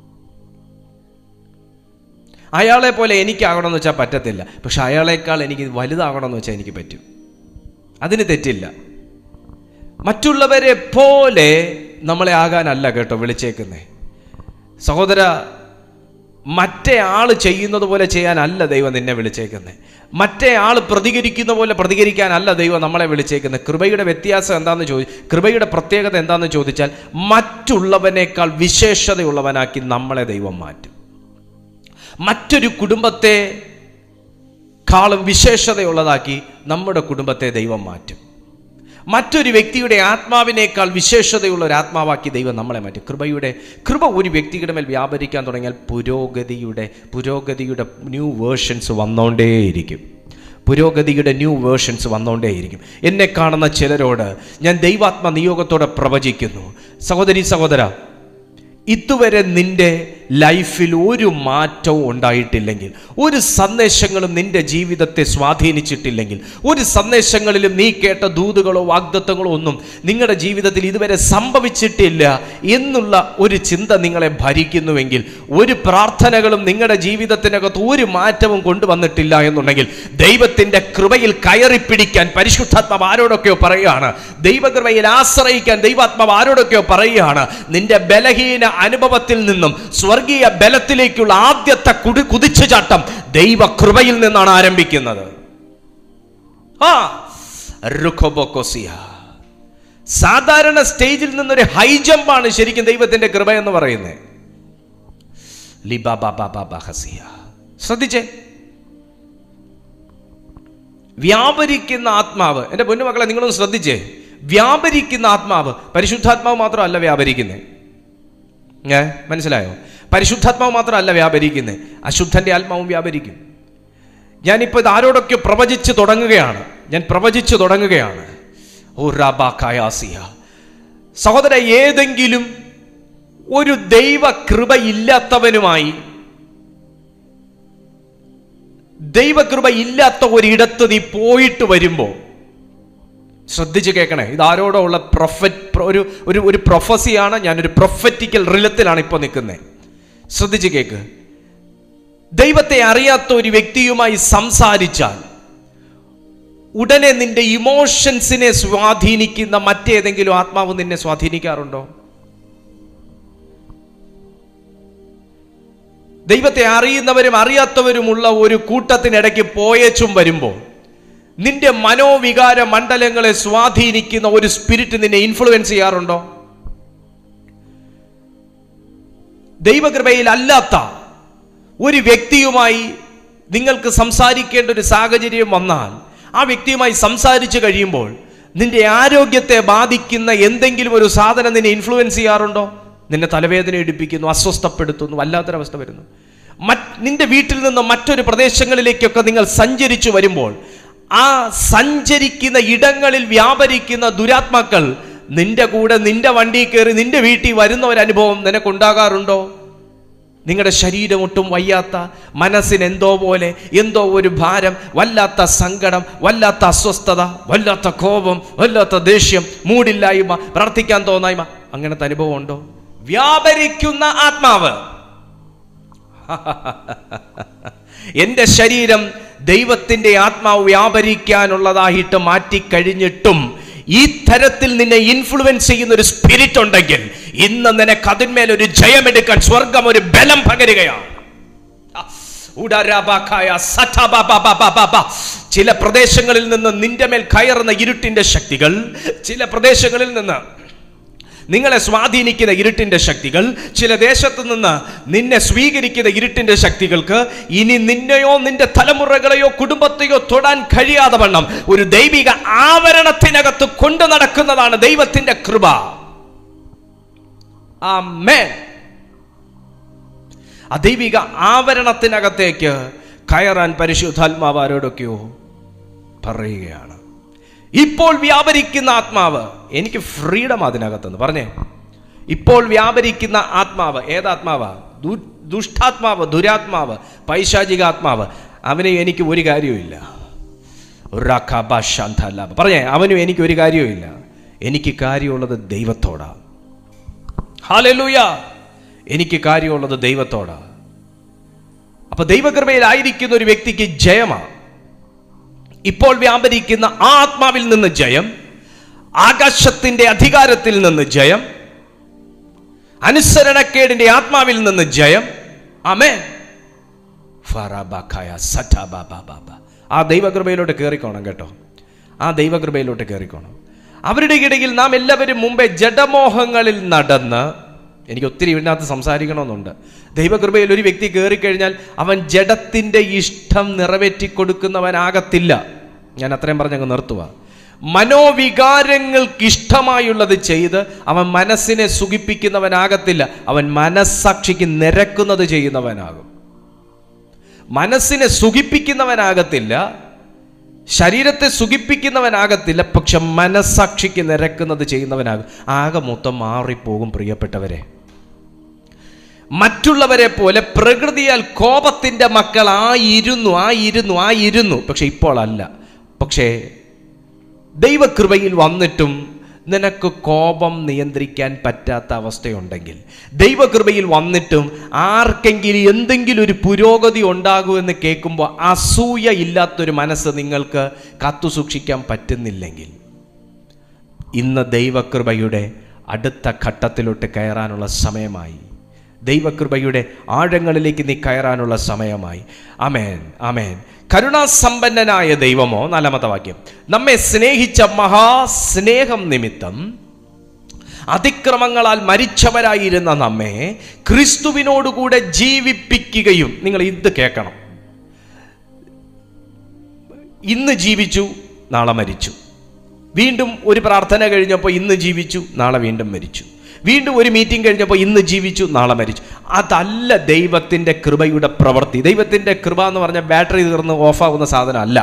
അയാളെ പോലെ എനിക്കാകണമെന്ന് വെച്ചാൽ പറ്റത്തില്ല പക്ഷെ അയാളെക്കാൾ എനിക്ക് വലുതാകണമെന്ന് വെച്ചാൽ എനിക്ക് പറ്റും അതിന് തെറ്റില്ല മറ്റുള്ളവരെ പോലെ നമ്മളെ ആകാനല്ല കേട്ടോ വിളിച്ചേക്കുന്നേ സഹോദര മറ്റേ ആള് ചെയ്യുന്നത് പോലെ ചെയ്യാനല്ല ദൈവം നിന്നെ വിളിച്ചേക്കുന്നത് മറ്റേ ആൾ പ്രതികരിക്കുന്ന പോലെ പ്രതികരിക്കാനല്ല ദൈവം നമ്മളെ വിളിച്ചേക്കുന്നത് കൃപയുടെ വ്യത്യാസം എന്താണെന്ന് ചോദി കൃപയുടെ പ്രത്യേകത എന്താണെന്ന് ചോദിച്ചാൽ മറ്റുള്ളവനേക്കാൾ വിശേഷതയുള്ളവനാക്കി നമ്മളെ ദൈവം മാറ്റും മറ്റൊരു കുടുംബത്തെ കാളും വിശേഷതയുള്ളതാക്കി നമ്മുടെ കുടുംബത്തെ ദൈവം മാറ്റും മറ്റൊരു വ്യക്തിയുടെ ആത്മാവിനേക്കാൾ വിശേഷതയുള്ള ഒരു ആത്മാവാക്കി ദൈവം നമ്മളെ മാറ്റും കൃപയുടെ കൃപ ഒരു വ്യക്തിയുടെ മേൽ വ്യാപരിക്കാൻ തുടങ്ങിയാൽ പുരോഗതിയുടെ പുരോഗതിയുടെ ന്യൂ വേർഷൻസ് വന്നുകൊണ്ടേയിരിക്കും പുരോഗതിയുടെ ന്യൂ വേർഷൻസ് വന്നുകൊണ്ടേയിരിക്കും എന്നെ കാണുന്ന ചിലരോട് ഞാൻ ദൈവാത്മ നിയോഗത്തോടെ പ്രവചിക്കുന്നു സഹോദരി സഹോദര ഇതുവരെ നിന്റെ ലൈഫിൽ ഒരു മാറ്റവും ഉണ്ടായിട്ടില്ലെങ്കിൽ ഒരു സന്ദേശങ്ങളും നിന്റെ ജീവിതത്തെ സ്വാധീനിച്ചിട്ടില്ലെങ്കിൽ ഒരു സന്ദേശങ്ങളിലും നീ കേട്ട ദൂതുകളോ വാഗ്ദത്തങ്ങളോ ഒന്നും നിങ്ങളുടെ ജീവിതത്തിൽ ഇതുവരെ സംഭവിച്ചിട്ടില്ല എന്നുള്ള ഒരു ചിന്ത നിങ്ങളെ ഭരിക്കുന്നുവെങ്കിൽ ഒരു പ്രാർത്ഥനകളും നിങ്ങളുടെ ജീവിതത്തിനകത്ത് ഒരു മാറ്റവും കൊണ്ടുവന്നിട്ടില്ല എന്നുണ്ടെങ്കിൽ ദൈവത്തിന്റെ കൃപയിൽ കയറി പിടിക്കാൻ പരിശുദ്ധാത്മാവ് ആരോടൊക്കെയോ പറയുകയാണ് ദൈവകൃപയിൽ ആശ്രയിക്കാൻ ദൈവാത്മാവ് ആരോടൊക്കെയോ പറയുകയാണ് നിന്റെ ബലഹീന അനുഭവത്തിൽ നിന്നും സ്വർഗീയ ബലത്തിലേക്കുള്ള ആദ്യത്തെ കുടി കുതിച്ചുചാട്ടം ദൈവകൃപയിൽ നിന്നാണ് ആരംഭിക്കുന്നത് ആ റുഖോബോക്കോസിയ സാധാരണ സ്റ്റേജിൽ നിന്നൊരു ഹൈ ജമ്പാണ് ശരിക്കും ദൈവത്തിന്റെ കൃപ എന്ന് പറയുന്നത് ലിബാബാബാബാഹസിയ ശ്രദ്ധിച്ചേ വ്യാപരിക്കുന്ന ആത്മാവ് എൻ്റെ പൊന്നുമക്കളെ നിങ്ങളൊന്ന് ശ്രദ്ധിച്ചേ വ്യാപരിക്കുന്ന ആത്മാവ് പരിശുദ്ധാത്മാവ് മാത്രമല്ല വ്യാപരിക്കുന്നത് ഏ മനസ്സിലായോ പരിശുദ്ധാത്മാവ് മാത്രമല്ല വ്യാപരിക്കുന്നത് അശുദ്ധന്റെ ആത്മാവും വ്യാപരിക്കും ഞാനിപ്പോൾ ഇത് ആരോടൊക്കെ പ്രവചിച്ച് തുടങ്ങുകയാണ് ഞാൻ പ്രവചിച്ച് തുടങ്ങുകയാണ് ഓ റാബാക്കായാസിയ സഹോദര ഏതെങ്കിലും ഒരു ദൈവ കൃപ ഇല്ലാത്തവനുമായി ദൈവകൃപ ഇല്ലാത്ത ഒരിടത്ത് നീ പോയിട്ട് വരുമ്പോൾ ശ്രദ്ധിച്ച് കേൾക്കണേ ഇത് ആരോടോ ഉള്ള പ്രൊഫറ്റ് ഒരു ഒരു ഒരു പ്രൊഫസിയാണ് ഞാനൊരു പ്രൊഫറ്റിക്കൽ റിലത്തിലാണ് ഇപ്പോൾ നിൽക്കുന്നത് ശ്രദ്ധിച്ച് കേൾക്ക് ദൈവത്തെ അറിയാത്ത ഒരു വ്യക്തിയുമായി സംസാരിച്ചാൽ ഉടനെ നിന്റെ ഇമോഷൻസിനെ സ്വാധീനിക്കുന്ന മറ്റേതെങ്കിലും ആത്മാവ് നിന്നെ സ്വാധീനിക്കാറുണ്ടോ ദൈവത്തെ അറിയുന്നവരും അറിയാത്തവരുമുള്ള ഒരു കൂട്ടത്തിനിടയ്ക്ക് പോയച്ചും വരുമ്പോൾ നിന്റെ മനോവികാര മണ്ഡലങ്ങളെ സ്വാധീനിക്കുന്ന ഒരു സ്പിരിറ്റ് നിന്നെ ഇൻഫ്ലുവൻസ് ചെയ്യാറുണ്ടോ ദൈവകൃപയിൽ അല്ലാത്ത ഒരു വ്യക്തിയുമായി നിങ്ങൾക്ക് സംസാരിക്കേണ്ട ഒരു സാഹചര്യം വന്നാൽ ആ വ്യക്തിയുമായി സംസാരിച്ചു കഴിയുമ്പോൾ നിന്റെ ആരോഗ്യത്തെ ബാധിക്കുന്ന എന്തെങ്കിലും ഒരു സാധനം നിന്നെ ഇൻഫ്ലുവൻസ് ചെയ്യാറുണ്ടോ നിന്നെ തലവേദന എടുപ്പിക്കുന്നു അസ്വസ്ഥപ്പെടുത്തുന്നു വല്ലാത്തൊരവസ്ഥ വരുന്നു മറ്റ് നിന്റെ വീട്ടിൽ നിന്ന് മറ്റൊരു പ്രദേശങ്ങളിലേക്കൊക്കെ നിങ്ങൾ സഞ്ചരിച്ചു വരുമ്പോൾ ആ സഞ്ചരിക്കുന്ന ഇടങ്ങളിൽ വ്യാപരിക്കുന്ന ദുരാത്മാക്കൾ നിന്റെ കൂടെ നിന്റെ വണ്ടി കയറി നിന്റെ വീട്ടിൽ വരുന്ന ഒരു അനുഭവം നിനക്കുണ്ടാകാറുണ്ടോ നിങ്ങളുടെ ശരീരം ഒട്ടും വയ്യാത്ത മനസ്സിന് എന്തോ പോലെ എന്തോ ഒരു ഭാരം വല്ലാത്ത സങ്കടം വല്ലാത്ത അസ്വസ്ഥത വല്ലാത്ത കോപം വല്ലാത്ത ദേഷ്യം മൂടില്ലായ്മ പ്രാർത്ഥിക്കാൻ തോന്നായ്മ അങ്ങനത്തെ അനുഭവം ഉണ്ടോ വ്യാപരിക്കുന്ന ആത്മാവ് എൻ്റെ ശരീരം ദൈവത്തിന്റെ ആത്മാവ് വ്യാപരിക്കാനുള്ളതായിട്ട് മാറ്റിക്കഴിഞ്ഞിട്ടും ഈ തരത്തിൽ നിന്നെ ഇൻഫ്ലുവൻസ് ചെയ്യുന്ന ഒരു സ്പിരിറ്റ് ഉണ്ടെങ്കിൽ ഇന്ന് നിനക്ക് അതിന്മേൽ ഒരു ജയമെടുക്കാൻ സ്വർഗം ഒരു ബലം പകരുകയാണ് ഉടരബാഖായ സഠബബബബബബ. ചില പ്രദേശങ്ങളിൽ നിന്ന് നിന്റെ മേൽ കയറുന്ന ഇരുട്ടിന്റെ ശക്തികൾ ചില പ്രദേശങ്ങളിൽ നിന്ന് നിങ്ങളെ സ്വാധീനിക്കുന്ന ഇരുട്ടിന്റെ ശക്തികൾ ചില ദേശത്തു നിന്ന് നിന്നെ സ്വീകരിക്കുന്ന ഇരുട്ടിന്റെ ശക്തികൾക്ക് ഇനി നിന്നെയോ നിന്റെ തലമുറകളെയോ കുടുംബത്തെയോ തൊടാൻ കഴിയാതെ വണ്ണം ഒരു ദൈവിക ആവരണത്തിനകത്ത് കൊണ്ടു നടക്കുന്നതാണ് ദൈവത്തിന്റെ കൃപ ആമേൻ ആ ദൈവിക ആവരണത്തിനകത്തേക്ക് കയറാൻ പരിശുദ്ധാത്മാവ് ആരോടൊക്കെയോ പറയുകയാണ് ഇപ്പോൾ വ്യാപരിക്കുന്ന ആത്മാവ് എനിക്ക് ഫ്രീഡം അതിനകത്തുനിന്ന് പറഞ്ഞേ ഇപ്പോൾ വ്യാപരിക്കുന്ന ആത്മാവ് ഏതാത്മാവാ ദു- ദുഷ്ടാത്മാവ് ദുരാത്മാവ് പൈശാചികാത്മാവ് അവന് എനിക്ക് ഒരു കാര്യവുമില്ല ഉറാഖാബാശാന്തല്ലാബ. പറഞ്ഞേ അവനും എനിക്ക് ഒരു കാര്യവുമില്ല എനിക്ക് കാര്യമുള്ളത് ദൈവത്തോടാ ഹാലലൂയ എനിക്ക് കാര്യമുള്ളത് ദൈവത്തോടാ അപ്പൊ ദൈവകൃപയിലായിരിക്കുന്ന ഒരു വ്യക്തിക്ക് ജയമാണ് ഇപ്പോൾ വ്യാപരിക്കുന്ന ആ ആത്മാവിൽ നിന്ന് ജയം ആകാശത്തിന്റെ അധികാരത്തിൽ നിന്ന് ജയം അനുസരണക്കേടിന്റെ ആത്മാവിൽ നിന്ന് ജയം അമേ ഫറാബാഖായ സറ്റാബാബാബാബ. ആ ദൈവകൃപയിലോട്ട് കയറിക്കോണം കേട്ടോ ആ ദൈവകൃപയിലോട്ട് കയറിക്കോണം അവരുടെ ഇടയിൽ നാം എല്ലാവരും മുമ്പേ ജഡമോഹങ്ങളിൽ നടന്ന് എനിക്ക് ഒത്തിരി ഇതിനകത്ത് സംസാരിക്കണമെന്നുണ്ട് ദൈവകൃപയിൽ ഒരു വ്യക്തി കയറിക്കഴിഞ്ഞാൽ അവൻ ജഡത്തിന്റെ ഇഷ്ടം നിറവേറ്റി കൊടുക്കുന്നവനാകത്തില്ല ഞാൻ അത്രയും പറഞ്ഞങ്ങ് നിർത്തുക മനോവികാരങ്ങൾക്ക് ഇഷ്ടമായുള്ളത് ചെയ്ത് അവൻ മനസ്സിനെ സുഖിപ്പിക്കുന്നവനാകത്തില്ല അവൻ മനസ്സാക്ഷിക്ക് നിരക്കുന്നത് ചെയ്യുന്നവനാകും മനസ്സിനെ സുഖിപ്പിക്കുന്നവനാകത്തില്ല ശരീരത്തെ സുഖിപ്പിക്കുന്നവനാകത്തില്ല പക്ഷെ മനസ്സാക്ഷിക്ക് നിരക്കുന്നത് ചെയ്യുന്നവനാകും ആകെ മൊത്തം മാറിപ്പോകും പ്രിയപ്പെട്ടവരെ മറ്റുള്ളവരെ പോലെ പ്രകൃതിയാൽ കോപത്തിന്റെ മക്കൾ ആയിരുന്നു ആയിരുന്നു ആയിരുന്നു പക്ഷെ ഇപ്പോൾ അല്ല പക്ഷേ ദൈവകൃപയിൽ വന്നിട്ടും നിനക്ക് കോപം നിയന്ത്രിക്കാൻ പറ്റാത്ത അവസ്ഥയുണ്ടെങ്കിൽ ദൈവകൃപയിൽ വന്നിട്ടും ആർക്കെങ്കിലും എന്തെങ്കിലും ഒരു പുരോഗതി ഉണ്ടാകുമെന്ന് കേൾക്കുമ്പോൾ അസൂയ ഇല്ലാത്തൊരു മനസ്സ് നിങ്ങൾക്ക് കാത്തു സൂക്ഷിക്കാൻ പറ്റുന്നില്ലെങ്കിൽ ഇന്ന് ദൈവകൃപയുടെ അടുത്ത ഘട്ടത്തിലോട്ട് കയറാനുള്ള സമയമായി ദൈവകൃപയുടെ ആഴങ്ങളിലേക്ക് നീ കയറാനുള്ള സമയമായി അമേൻ അമേൻ കരുണാസമ്പന്നനായ ദൈവമോ നാലാമത്തെ വാക്യം നമ്മെ സ്നേഹിച്ച മഹാസ്നേഹം നിമിത്തം അതിക്രമങ്ങളാൽ മരിച്ചവരായിരുന്ന നമ്മെ ക്രിസ്തുവിനോടുകൂടെ ജീവിപ്പിക്കുകയും നിങ്ങൾ ഇത് കേൾക്കണം ഇന്ന് ജീവിച്ചു നാളെ മരിച്ചു വീണ്ടും ഒരു പ്രാർത്ഥന കഴിഞ്ഞപ്പോൾ ഇന്ന് ജീവിച്ചു നാളെ വീണ്ടും മരിച്ചു വീണ്ടും ഒരു മീറ്റിംഗ് കഴിഞ്ഞപ്പോൾ ഇന്ന് ജീവിച്ചു നാളെ മരിച്ചു അതല്ല ദൈവത്തിൻ്റെ കൃപയുടെ പ്രവൃത്തി ദൈവത്തിൻ്റെ കൃപ എന്ന് പറഞ്ഞാൽ ബാറ്ററി തീർന്ന് ഓഫാകുന്ന സാധനം അല്ല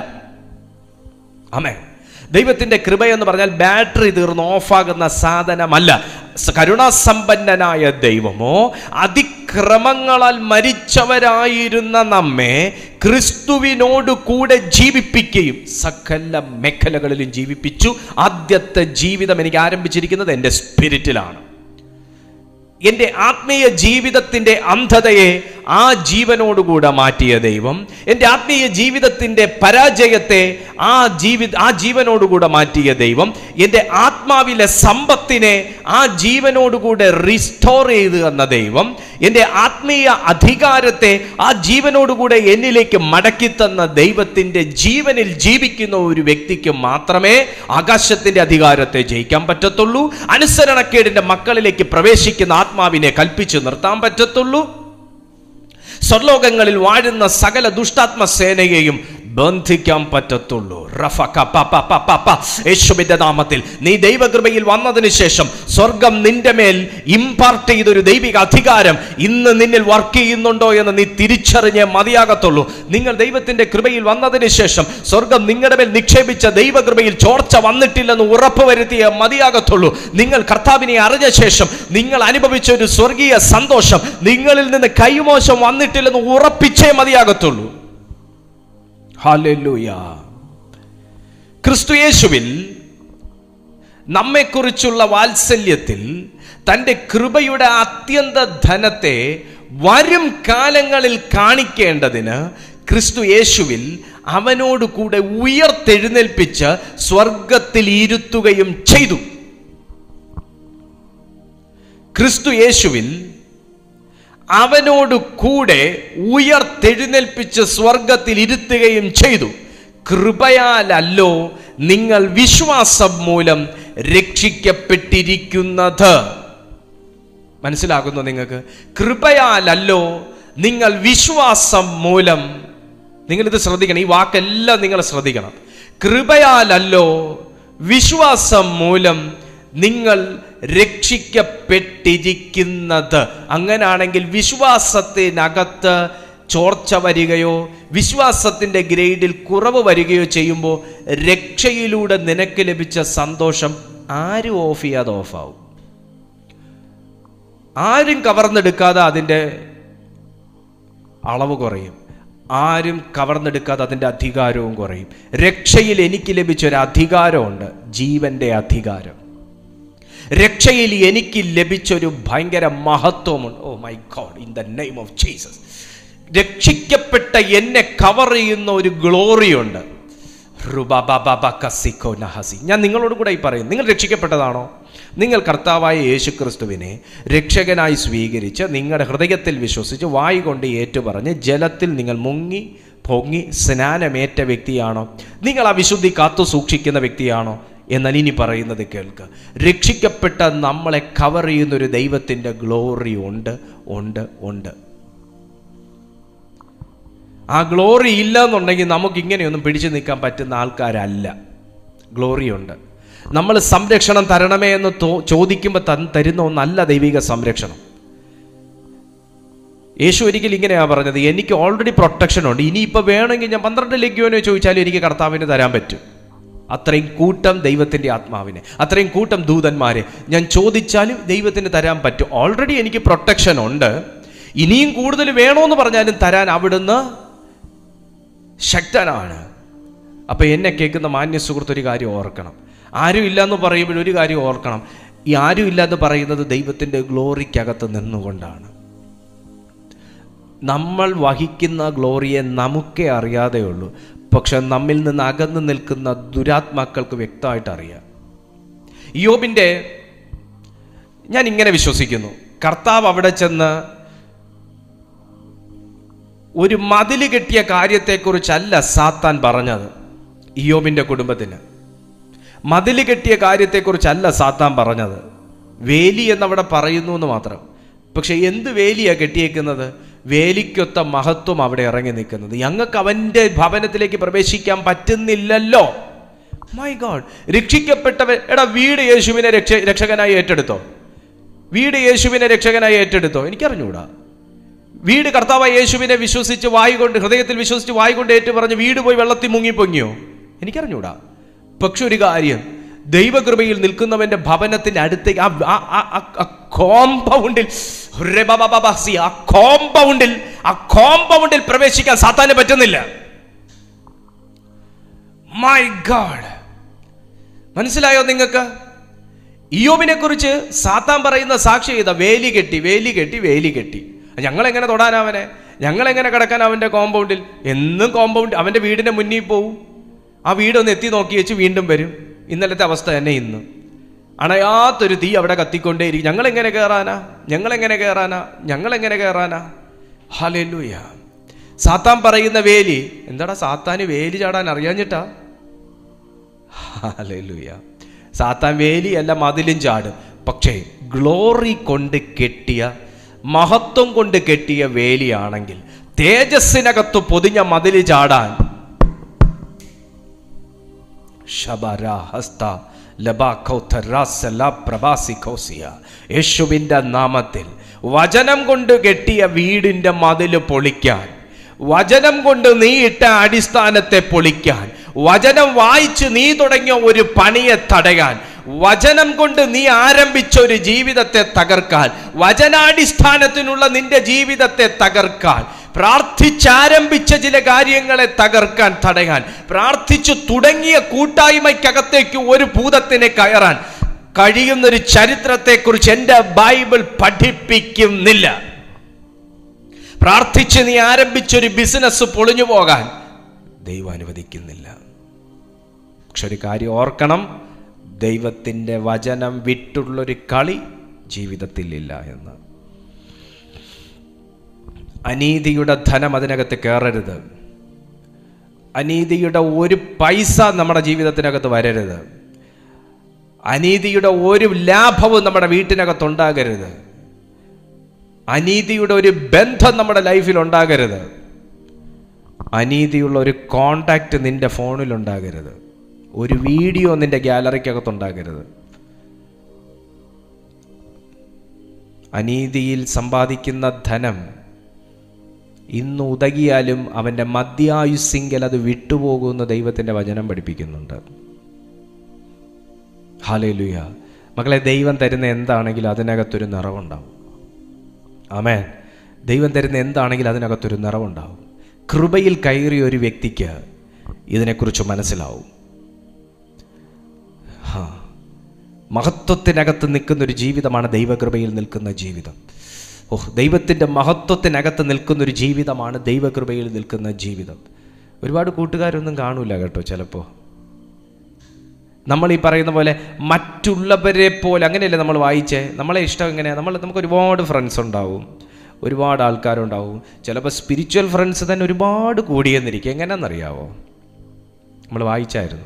ആമേ ദൈവത്തിൻ്റെ കൃപ എന്ന് പറഞ്ഞാൽ ബാറ്ററി തീർന്ന് ഓഫാകുന്ന സാധനമല്ല സ- കരുണാസമ്പന്നനായ ദൈവമോ അതിക്രമങ്ങളാൽ മരിച്ചവരായിരുന്ന നമ്മെ ക്രിസ്തുവിനോട് കൂടെ ജീവിപ്പിക്കുകയും സകല മേഖലകളിലും ജീവിപ്പിച്ചു ആദ്യത്തെ ജീവിതം എനിക്ക് ആരംഭിച്ചിരിക്കുന്നത് എൻ്റെ സ്പിരിറ്റിലാണ് എൻ്റെ ആത്മീയ ജീവിതത്തിൻ്റെ അന്ധതയെ ആ ജീവനോടുകൂടെ മാറ്റിയ ദൈവം എൻ്റെ ആത്മീയ ജീവിതത്തിൻ്റെ പരാജയത്തെ ആ ജീവി ആ ജീവനോടുകൂടെ മാറ്റിയ ദൈവം എൻ്റെ ആത്മാവിലെ സമ്പത്തിനെ ആ ജീവനോടുകൂടെ റിസ്റ്റോർ ചെയ്ത് തന്ന ദൈവം എൻ്റെ ആത്മീയ അധികാരത്തെ ആ ജീവനോടുകൂടെ എന്നിലേക്ക് മടക്കി തന്ന ദൈവത്തിൻ്റെ ജീവനിൽ ജീവിക്കുന്ന ഒരു വ്യക്തിക്ക് മാത്രമേ ആകാശത്തിൻ്റെ അധികാരത്തെ ജയിക്കാൻ പറ്റത്തുള്ളൂ അനുസരണക്കേടിൻ്റെ മക്കളിലേക്ക് പ്രവേശിക്കുന്ന ആത്മാവിനെ കൽപ്പിച്ചു നിർത്താൻ പറ്റത്തുള്ളൂ സ്വർലോകങ്ങളിൽ വാഴുന്ന സകല ദുഷ്ടാത്മ സേനയെയും ബന്ധിക്കാൻ പറ്റത്തുള്ളൂ റഫ ക പ പ പ പ പ. യേശുവിന്റെ നാമത്തിൽ നീ ദൈവകൃപയിൽ വന്നതിന് ശേഷം സ്വർഗം നിന്റെ മേൽ ഇമ്പാർട്ട് ചെയ്തൊരു ദൈവിക അധികാരം ഇന്ന് നിന്നിൽ വർക്ക് ചെയ്യുന്നുണ്ടോ എന്ന് നീ തിരിച്ചറിഞ്ഞേ മതിയാകത്തുള്ളൂ നിങ്ങൾ ദൈവത്തിന്റെ കൃപയിൽ വന്നതിന് ശേഷം സ്വർഗം നിങ്ങളുടെ മേൽ നിക്ഷേപിച്ച ദൈവകൃപയിൽ ചോർച്ച വന്നിട്ടില്ലെന്ന് ഉറപ്പ് വരുത്തിയേ മതിയാകത്തുള്ളൂ നിങ്ങൾ കർത്താവിനെ അറിഞ്ഞ ശേഷം നിങ്ങൾ അനുഭവിച്ച ഒരു സ്വർഗീയ സന്തോഷം നിങ്ങളിൽ നിന്ന് കൈമോശം വന്നിട്ടില്ലെന്ന് ഉറപ്പിച്ചേ മതിയാകത്തുള്ളൂ ഹല്ലേലൂയ ക്രിസ്തു യേശുവിൽ നമ്മെക്കുറിച്ചുള്ള വാത്സല്യത്തിൽ തൻ്റെ കൃപയുടെ അത്യന്ത ധനത്തെ വരും കാലങ്ങളിൽ കാണിക്കേണ്ടതിന് ക്രിസ്തു യേശുവിൽ അവനോട് കൂടെ ഉയർത്തെഴുന്നേൽപ്പിച്ച് സ്വർഗത്തിൽ ഇരുത്തുകയും ചെയ്തു ക്രിസ്തു യേശുവിൽ അവനോട് കൂടെ ഉയർത്തെഴുന്നേൽപ്പിച്ച് സ്വർഗത്തിൽ ഇരുത്തുകയും ചെയ്തു കൃപയാലല്ലോ നിങ്ങൾ വിശ്വാസം മൂലം രക്ഷിക്കപ്പെട്ടിരിക്കുന്നത് മനസ്സിലാകുന്നു നിങ്ങൾക്ക് കൃപയാലല്ലോ നിങ്ങൾ വിശ്വാസം മൂലം നിങ്ങളിത് ശ്രദ്ധിക്കണം ഈ വാക്കെല്ലാം നിങ്ങൾ ശ്രദ്ധിക്കണം കൃപയാലല്ലോ വിശ്വാസം മൂലം നിങ്ങൾ രക്ഷിക്കപ്പെട്ടിരിക്കുന്നത് അങ്ങനാണെങ്കിൽ വിശ്വാസത്തിനകത്ത് ചോർച്ച വരികയോ വിശ്വാസത്തിൻ്റെ ഗ്രേഡിൽ കുറവ് വരികയോ ചെയ്യുമ്പോൾ രക്ഷയിലൂടെ നിനക്ക് ലഭിച്ച സന്തോഷം ആരും ഓഫ് ചെയ്യാതെ ഓഫാവും ആരും കവർന്നെടുക്കാതെ അതിൻ്റെ അളവ് കുറയും ആരും കവർന്നെടുക്കാതെ അതിൻ്റെ അധികാരവും കുറയും രക്ഷയിൽ എനിക്ക് ലഭിച്ച ഒരു അധികാരമുണ്ട് ജീവന്റെ അധികാരം രക്ഷയിൽ എനിക്ക് ലഭിച്ചൊരു ഭയങ്കര മഹത്വമുണ്ട് oh my God in the name of Jesus രക്ഷിക്കപ്പെട്ട എന്നെ കവർ ചെയ്യുന്ന ഒരു ഗ്ലോറിയുണ്ട് റുബബബബകസിക്കോ നഹസി ഞാൻ നിങ്ങളോട് കൂടെ ഈ പറയും നിങ്ങൾ രക്ഷിക്കപ്പെട്ടതാണോ നിങ്ങൾ കർത്താവായ യേശു ക്രിസ്തുവിനെ രക്ഷകനായി സ്വീകരിച്ച് നിങ്ങളുടെ ഹൃദയത്തിൽ വിശ്വസിച്ച് വായി കൊണ്ട് ഏറ്റുപറഞ്ഞ് ജലത്തിൽ നിങ്ങൾ മുങ്ങി പൊങ്ങി സ്നാനമേറ്റ വ്യക്തിയാണോ നിങ്ങൾ ആ വിശുദ്ധി കാത്തു സൂക്ഷിക്കുന്ന വ്യക്തിയാണോ എന്നാൽ ഇനി പറയുന്നത് കേൾക്കുക രക്ഷിക്കപ്പെട്ട നമ്മളെ കവർ ചെയ്യുന്ന ഒരു ദൈവത്തിൻ്റെ ഗ്ലോറി ഉണ്ട് ഉണ്ട് ഉണ്ട് ആ ഗ്ലോറി ഇല്ല എന്നുണ്ടെങ്കിൽ നമുക്ക് ഇങ്ങനെയൊന്നും പിടിച്ചു നിൽക്കാൻ പറ്റുന്ന ആൾക്കാരല്ല ഗ്ലോറി ഉണ്ട് നമ്മൾ സംരക്ഷണം തരണമേ എന്ന് തോ ചോദിക്കുമ്പോൾ തൻ തരുന്ന ഒന്നല്ല ദൈവിക സംരക്ഷണം യേശു ഒരിക്കലും ഇങ്ങനെയാണ് പറഞ്ഞത് എനിക്ക് ഓൾറെഡി പ്രൊട്ടക്ഷൻ ഉണ്ട് ഇനിയിപ്പോൾ വേണമെങ്കിൽ ഞാൻ പന്ത്രണ്ട് ലഗ്യോനെ ചോദിച്ചാലും എനിക്ക് കർത്താവിന് തരാൻ പറ്റും അത്രയും കൂട്ടം ദൈവത്തിൻ്റെ ആത്മാവിനെ അത്രയും കൂട്ടം ദൂതന്മാരെ ഞാൻ ചോദിച്ചാലും ദൈവത്തിന് തരാൻ പറ്റും ഓൾറെഡി എനിക്ക് പ്രൊട്ടക്ഷൻ ഉണ്ട് ഇനിയും കൂടുതൽ വേണമെന്ന് പറഞ്ഞാലും തരാൻ അവിടുന്ന് ശക്തനാണ് അപ്പം എന്നെ കേൾക്കുന്ന മാന്യ സുഹൃത്ത് ഒരു കാര്യം ഓർക്കണം ആരും ഇല്ലയെന്ന് പറയുമ്പോൾ ഒരു കാര്യം ഓർക്കണം ഈ ആരും ഇല്ലാന്ന് പറയുന്നത് ദൈവത്തിൻ്റെ ഗ്ലോറിക്കകത്ത് നിന്നുകൊണ്ടാണ് നമ്മൾ വഹിക്കുന്ന ഗ്ലോറിയെ നമുക്കേ അറിയാതെ ഉള്ളൂ പക്ഷെ നമ്മിൽ നിന്ന് അകന്നു നിൽക്കുന്ന ദുരാത്മാക്കൾക്ക് വ്യക്തമായിട്ട് അറിയാം യോബിൻ്റെ ഞാൻ ഇങ്ങനെ വിശ്വസിക്കുന്നു കർത്താവ് അവിടെ ചെന്ന് ഒരു മതില് കെട്ടിയ കാര്യത്തെക്കുറിച്ചല്ല സാത്താൻ പറഞ്ഞത് ഇയോബിൻ്റെ കുടുംബത്തിന് മതില് കെട്ടിയ കാര്യത്തെക്കുറിച്ചല്ല സാത്താൻ പറഞ്ഞത് വേലി എന്നവിടെ പറയുന്നു എന്ന് മാത്രം പക്ഷെ എന്ത് വേലിയാ കെട്ടിയേക്കുന്നത് വേലിക്കൊത്ത മഹത്വം അവിടെ ഇറങ്ങി നിൽക്കുന്നത് ഞങ്ങൾക്ക് അവൻ്റെ ഭവനത്തിലേക്ക് പ്രവേശിക്കാൻ പറ്റുന്നില്ലല്ലോ മൈ ഗോഡ് രക്ഷിക്കപ്പെട്ടവൻ എടാ വീട് യേശുവിനെ രക്ഷ രക്ഷകനായി ഏറ്റെടുത്തോ വീട് യേശുവിനെ രക്ഷകനായി ഏറ്റെടുത്തോ എനിക്കറിഞ്ഞൂടാ വീട് കർത്താവായ യേശുവിനെ വിശ്വസിച്ച് വായി കൊണ്ട് ഹൃദയത്തിൽ വിശ്വസിച്ച് വായി കൊണ്ട് ഏറ്റു പറഞ്ഞ് വീട് പോയി വെള്ളത്തിൽ മുങ്ങി പൊങ്ങിയോ എനിക്കറിഞ്ഞൂടാ പക്ഷെ ഒരു കാര്യം ദൈവകൃപയിൽ നിൽക്കുന്നവന്റെ ഭവനത്തിന്റെ അടുത്തേക്ക് ആ- ആ- ആ- ആ- ആ കോമ്പൗണ്ടിൽ റെബബബബസി, ആ കോമ്പൗണ്ടിൽ ആ കോമ്പൗണ്ടിൽ പ്രവേശിക്കാൻ സാത്താന് പറ്റുന്നില്ല മൈ ഗാഡ് മനസ്സിലായോ നിങ്ങൾക്ക് ഇയോബിനെ കുറിച്ച് സാത്താൻ പറയുന്ന സാക്ഷി ചെയ്ത വേലി കെട്ടി വേലി കെട്ടി വേലി കെട്ടി ഞങ്ങൾ എങ്ങനെ തൊടാൻ അവനെ ഞങ്ങൾ എങ്ങനെ കിടക്കാൻ അവന്റെ കോമ്പൗണ്ടിൽ എന്നും കോമ്പൗണ്ട് അവന്റെ വീടിന്റെ മുന്നിൽ പോവും ആ വീടൊന്ന് എത്തി നോക്കി വെച്ച് വീണ്ടും വരും ഇന്നലത്തെ അവസ്ഥ തന്നെ ഇന്ന് അണയാത്തൊരു തീ അവിടെ കത്തിക്കൊണ്ടേയിരിക്കും ഞങ്ങൾ എങ്ങനെ കയറാനാ ഞങ്ങൾ എങ്ങനെ കയറാനാ ഞങ്ങൾ എങ്ങനെ കയറാനാ ഹലൂയ സാത്താൻ പറയുന്ന വേലി എന്താടാ സാത്താന് വേലി ചാടാൻ അറിയാഞ്ഞിട്ടാ ഹല്ലേലൂയ സാത്താൻ വേലിയല്ല മതിലും ചാടും പക്ഷേ ഗ്ലോറി കൊണ്ട് കെട്ടിയ മഹത്വം കൊണ്ട് കെട്ടിയ വേലിയാണെങ്കിൽ തേജസ്സിനകത്ത് പൊതിഞ്ഞ മതിൽ ചാടാൻ ശബര ഹസ്ത യേശുവിൻ്റെ നാമത്തിൽ വചനം കൊണ്ട് കെട്ടിയ വീടിൻ്റെ മതിൽ പൊളിക്കാൻ വചനം കൊണ്ട് നീ ഇട്ട അടിസ്ഥാനത്തെ പൊളിക്കാൻ വചനം വായിച്ച് നീ തുടങ്ങിയ ഒരു പണിയെ തടയാൻ വചനം കൊണ്ട് നീ ആരംഭിച്ച ഒരു ജീവിതത്തെ തകർക്കാൻ വചനാടിസ്ഥാനത്തിനുള്ള നിന്റെ ജീവിതത്തെ തകർക്കാൻ പ്രാർത്ഥിച്ചാരംഭിച്ച ചില കാര്യങ്ങളെ തകർക്കാൻ തടയാൻ പ്രാർത്ഥിച്ചു തുടങ്ങിയ കൂട്ടായ്മയ്ക്കകത്തേക്ക് ഒരു ഭൂതത്തിനെ കയറാൻ കഴിയുന്നൊരു ചരിത്രത്തെക്കുറിച്ച് എൻ്റെ ബൈബിൾ പഠിപ്പിക്കുന്നില്ല പ്രാർത്ഥിച്ച് നീ ആരംഭിച്ചൊരു ബിസിനസ് പൊളിഞ്ഞു പോകാൻ ദൈവം അനുവദിക്കുന്നില്ല പക്ഷെ ഒരു കാര്യം ഓർക്കണം ദൈവത്തിൻ്റെ വചനം വിട്ടുള്ളൊരു കളി ജീവിതത്തിൽ ഇല്ല എന്ന് അനീതിയുടെ ധനം അതിനകത്ത് കയറരുത് അനീതിയുടെ ഒരു പൈസ നമ്മുടെ ജീവിതത്തിനകത്ത് വരരുത് അനീതിയുടെ ഒരു ലാഭവും നമ്മുടെ വീട്ടിനകത്തുണ്ടാകരുത് അനീതിയുടെ ഒരു ബന്ധം നമ്മുടെ ലൈഫിൽ ഉണ്ടാകരുത് അനീതിയുള്ള ഒരു കോണ്ടാക്റ്റ് നിന്റെ ഫോണിൽ ഉണ്ടാകരുത് ഒരു വീഡിയോ നിന്റെ ഗാലറിക്കകത്തുണ്ടാകരുത് അനീതിയിൽ സമ്പാദിക്കുന്ന ധനം ഇന്ന് ഉതകിയാലും അവൻ്റെ മധ്യായുസിങ്കൽ അത് വിട്ടുപോകുമെന്ന് ദൈവത്തിൻ്റെ വചനം പഠിപ്പിക്കുന്നുണ്ട് ഹാലേലുയ മക്കളെ ദൈവം തരുന്ന എന്താണെങ്കിലും അതിനകത്തൊരു നിറവുണ്ടാവും ആമേ ദൈവം തരുന്ന എന്താണെങ്കിലും അതിനകത്തൊരു നിറവുണ്ടാവും കൃപയിൽ കയറിയ ഒരു വ്യക്തിക്ക് ഇതിനെക്കുറിച്ച് മനസ്സിലാവും ഹാ മഹത്വത്തിനകത്ത് നിൽക്കുന്ന ഒരു ജീവിതമാണ് ദൈവകൃപയിൽ നിൽക്കുന്ന ജീവിതം ഓഹ് ദൈവത്തിൻ്റെ മഹത്വത്തിനകത്ത് നിൽക്കുന്ന ഒരു ജീവിതമാണ് ദൈവകൃപയിൽ നിൽക്കുന്ന ജീവിതം ഒരുപാട് കൂട്ടുകാരൊന്നും കാണൂല കേട്ടോ ചിലപ്പോൾ നമ്മൾ ഈ പറയുന്ന പോലെ മറ്റുള്ളവരെ പോലെ അങ്ങനെയല്ലേ നമ്മൾ വായിച്ചേ നമ്മളെ ഇഷ്ടം എങ്ങനെയാണ് നമ്മൾ നമുക്ക് ഒരുപാട് ഫ്രണ്ട്സ് ഉണ്ടാവും ഒരുപാട് ആൾക്കാരുണ്ടാവും ചിലപ്പോൾ സ്പിരിച്വൽ ഫ്രണ്ട്സ് തന്നെ ഒരുപാട് കൂടിയെന്നിരിക്കും എങ്ങനെയാണെന്നറിയാവോ നമ്മൾ വായിച്ചായിരുന്നു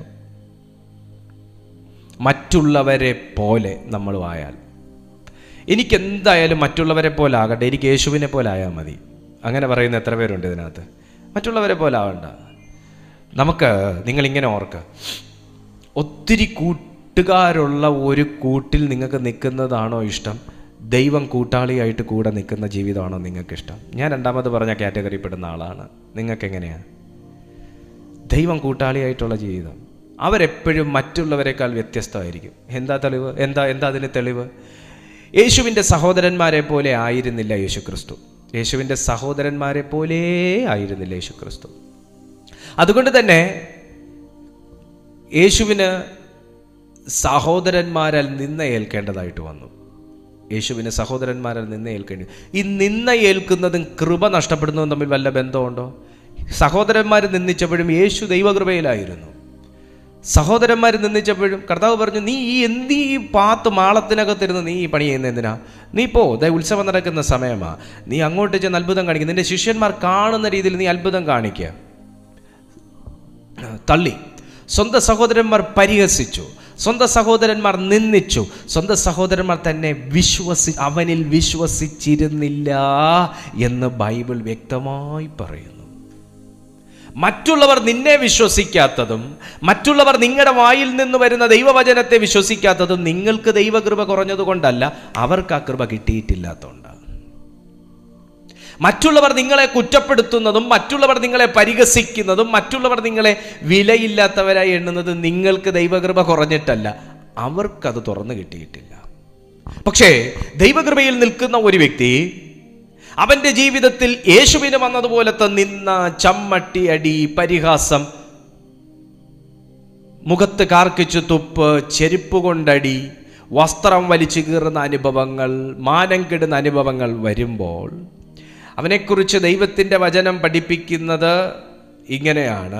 മറ്റുള്ളവരെ പോലെ നമ്മൾ വായാൽ എനിക്ക് എന്തായാലും മറ്റുള്ളവരെ പോലെ ആകട്ടെ എനിക്ക് യേശുവിനെ പോലെ ആയാൽ മതി അങ്ങനെ പറയുന്ന എത്ര പേരുണ്ട് ഇതിനകത്ത് മറ്റുള്ളവരെ പോലെ ആവണ്ട നമുക്ക് നിങ്ങളിങ്ങനെ ഓർക്കുക ഒത്തിരി കൂട്ടുകാരുള്ള ഒരു കൂട്ടിൽ നിങ്ങൾക്ക് നിൽക്കുന്നതാണോ ഇഷ്ടം ദൈവം കൂട്ടാളിയായിട്ട് കൂടെ നിൽക്കുന്ന ജീവിതമാണോ നിങ്ങൾക്ക് ഇഷ്ടം ഞാൻ രണ്ടാമത് പറഞ്ഞ കാറ്റഗറി പെടുന്ന ആളാണ് നിങ്ങൾക്ക് എങ്ങനെയാണ് ദൈവം കൂട്ടാളിയായിട്ടുള്ള ജീവിതം അവരെപ്പോഴും മറ്റുള്ളവരെക്കാൾ വ്യത്യസ്തമായിരിക്കും എന്താ തെളിവ് എന്താ എന്താ അതിന് തെളിവ് യേശുവിൻ്റെ സഹോദരന്മാരെ പോലെ ആയിരുന്നില്ല യേശു ക്രിസ്തു യേശുവിൻ്റെ സഹോദരന്മാരെ പോലെ ആയിരുന്നില്ല യേശു ക്രിസ്തു അതുകൊണ്ട് തന്നെ യേശുവിന് സഹോദരന്മാരാൽ നിന്ന ഏൽക്കേണ്ടതായിട്ട് വന്നു യേശുവിന് സഹോദരന്മാരാൽ നിന്ന ഏൽക്കേണ്ടി ഈ നിന്ന ഏൽക്കുന്നതും കൃപ നഷ്ടപ്പെടുന്നതും തമ്മിൽ വല്ല ബന്ധമുണ്ടോ സഹോദരന്മാർ നിന്ദിച്ചപ്പോഴും യേശു ദൈവകൃപയിലായിരുന്നു സഹോദരന്മാർ നിന്ദിച്ചപ്പോഴും കർത്താവ് പറഞ്ഞു നീ ഈ എന്ത് ഈ പാത്ത് മാളത്തിനകത്തിരുന്ന് നീ ഈ പണി ചെയ്യുന്ന എന്തിനാ നീ പോ ദേ ഉത്സവം നടക്കുന്ന സമയമാ നീ അങ്ങോട്ട് ചെന്ന് അത്ഭുതം കാണിക്കുക നിന്റെ ശിഷ്യന്മാർ കാണുന്ന രീതിയിൽ നീ അത്ഭുതം കാണിക്കുക തള്ളി സ്വന്തം സഹോദരന്മാർ പരിഹസിച്ചു സ്വന്തം സഹോദരന്മാർ നിന്ദിച്ചു സ്വന്തം സഹോദരന്മാർ തന്നെ വിശ്വസി അവനിൽ വിശ്വസിച്ചിരുന്നില്ല എന്ന് ബൈബിൾ വ്യക്തമായി പറയുന്നു മറ്റുള്ളവർ നിന്നെ വിശ്വസിക്കാത്തതും മറ്റുള്ളവർ നിങ്ങളുടെ വായിൽ നിന്ന് വരുന്ന ദൈവവചനത്തെ വിശ്വസിക്കാത്തതും നിങ്ങൾക്ക് ദൈവകൃപ കുറഞ്ഞതുകൊണ്ടല്ല അവർക്ക് ആ കൃപ കിട്ടിയിട്ടില്ലാത്തതുകൊണ്ടാണ് മറ്റുള്ളവർ നിങ്ങളെ കുറ്റപ്പെടുത്തുന്നതും മറ്റുള്ളവർ നിങ്ങളെ പരിഹസിക്കുന്നതും മറ്റുള്ളവർ നിങ്ങളെ വിലയില്ലാത്തവരായി എണ്ണുന്നത് നിങ്ങൾക്ക് ദൈവകൃപ കുറഞ്ഞിട്ടല്ല അവർക്കത് തുറന്നു കിട്ടിയിട്ടില്ല പക്ഷേ ദൈവകൃപയിൽ നിൽക്കുന്ന ഒരു വ്യക്തി അവന്റെ ജീവിതത്തിൽ യേശുവിന് വന്നതുപോലത്തെ നിന്ന ചമ്മട്ടി അടി പരിഹാസം മുഖത്ത് കാർക്കിച്ചു തുപ്പ് ചെരുപ്പ് കൊണ്ടടി വസ്ത്രം വലിച്ചു കീറുന്ന അനുഭവങ്ങൾ മാനം കെടുന്ന അനുഭവങ്ങൾ വരുമ്പോൾ അവനെക്കുറിച്ച് ദൈവത്തിൻ്റെ വചനം പഠിപ്പിക്കുന്നത് ഇങ്ങനെയാണ്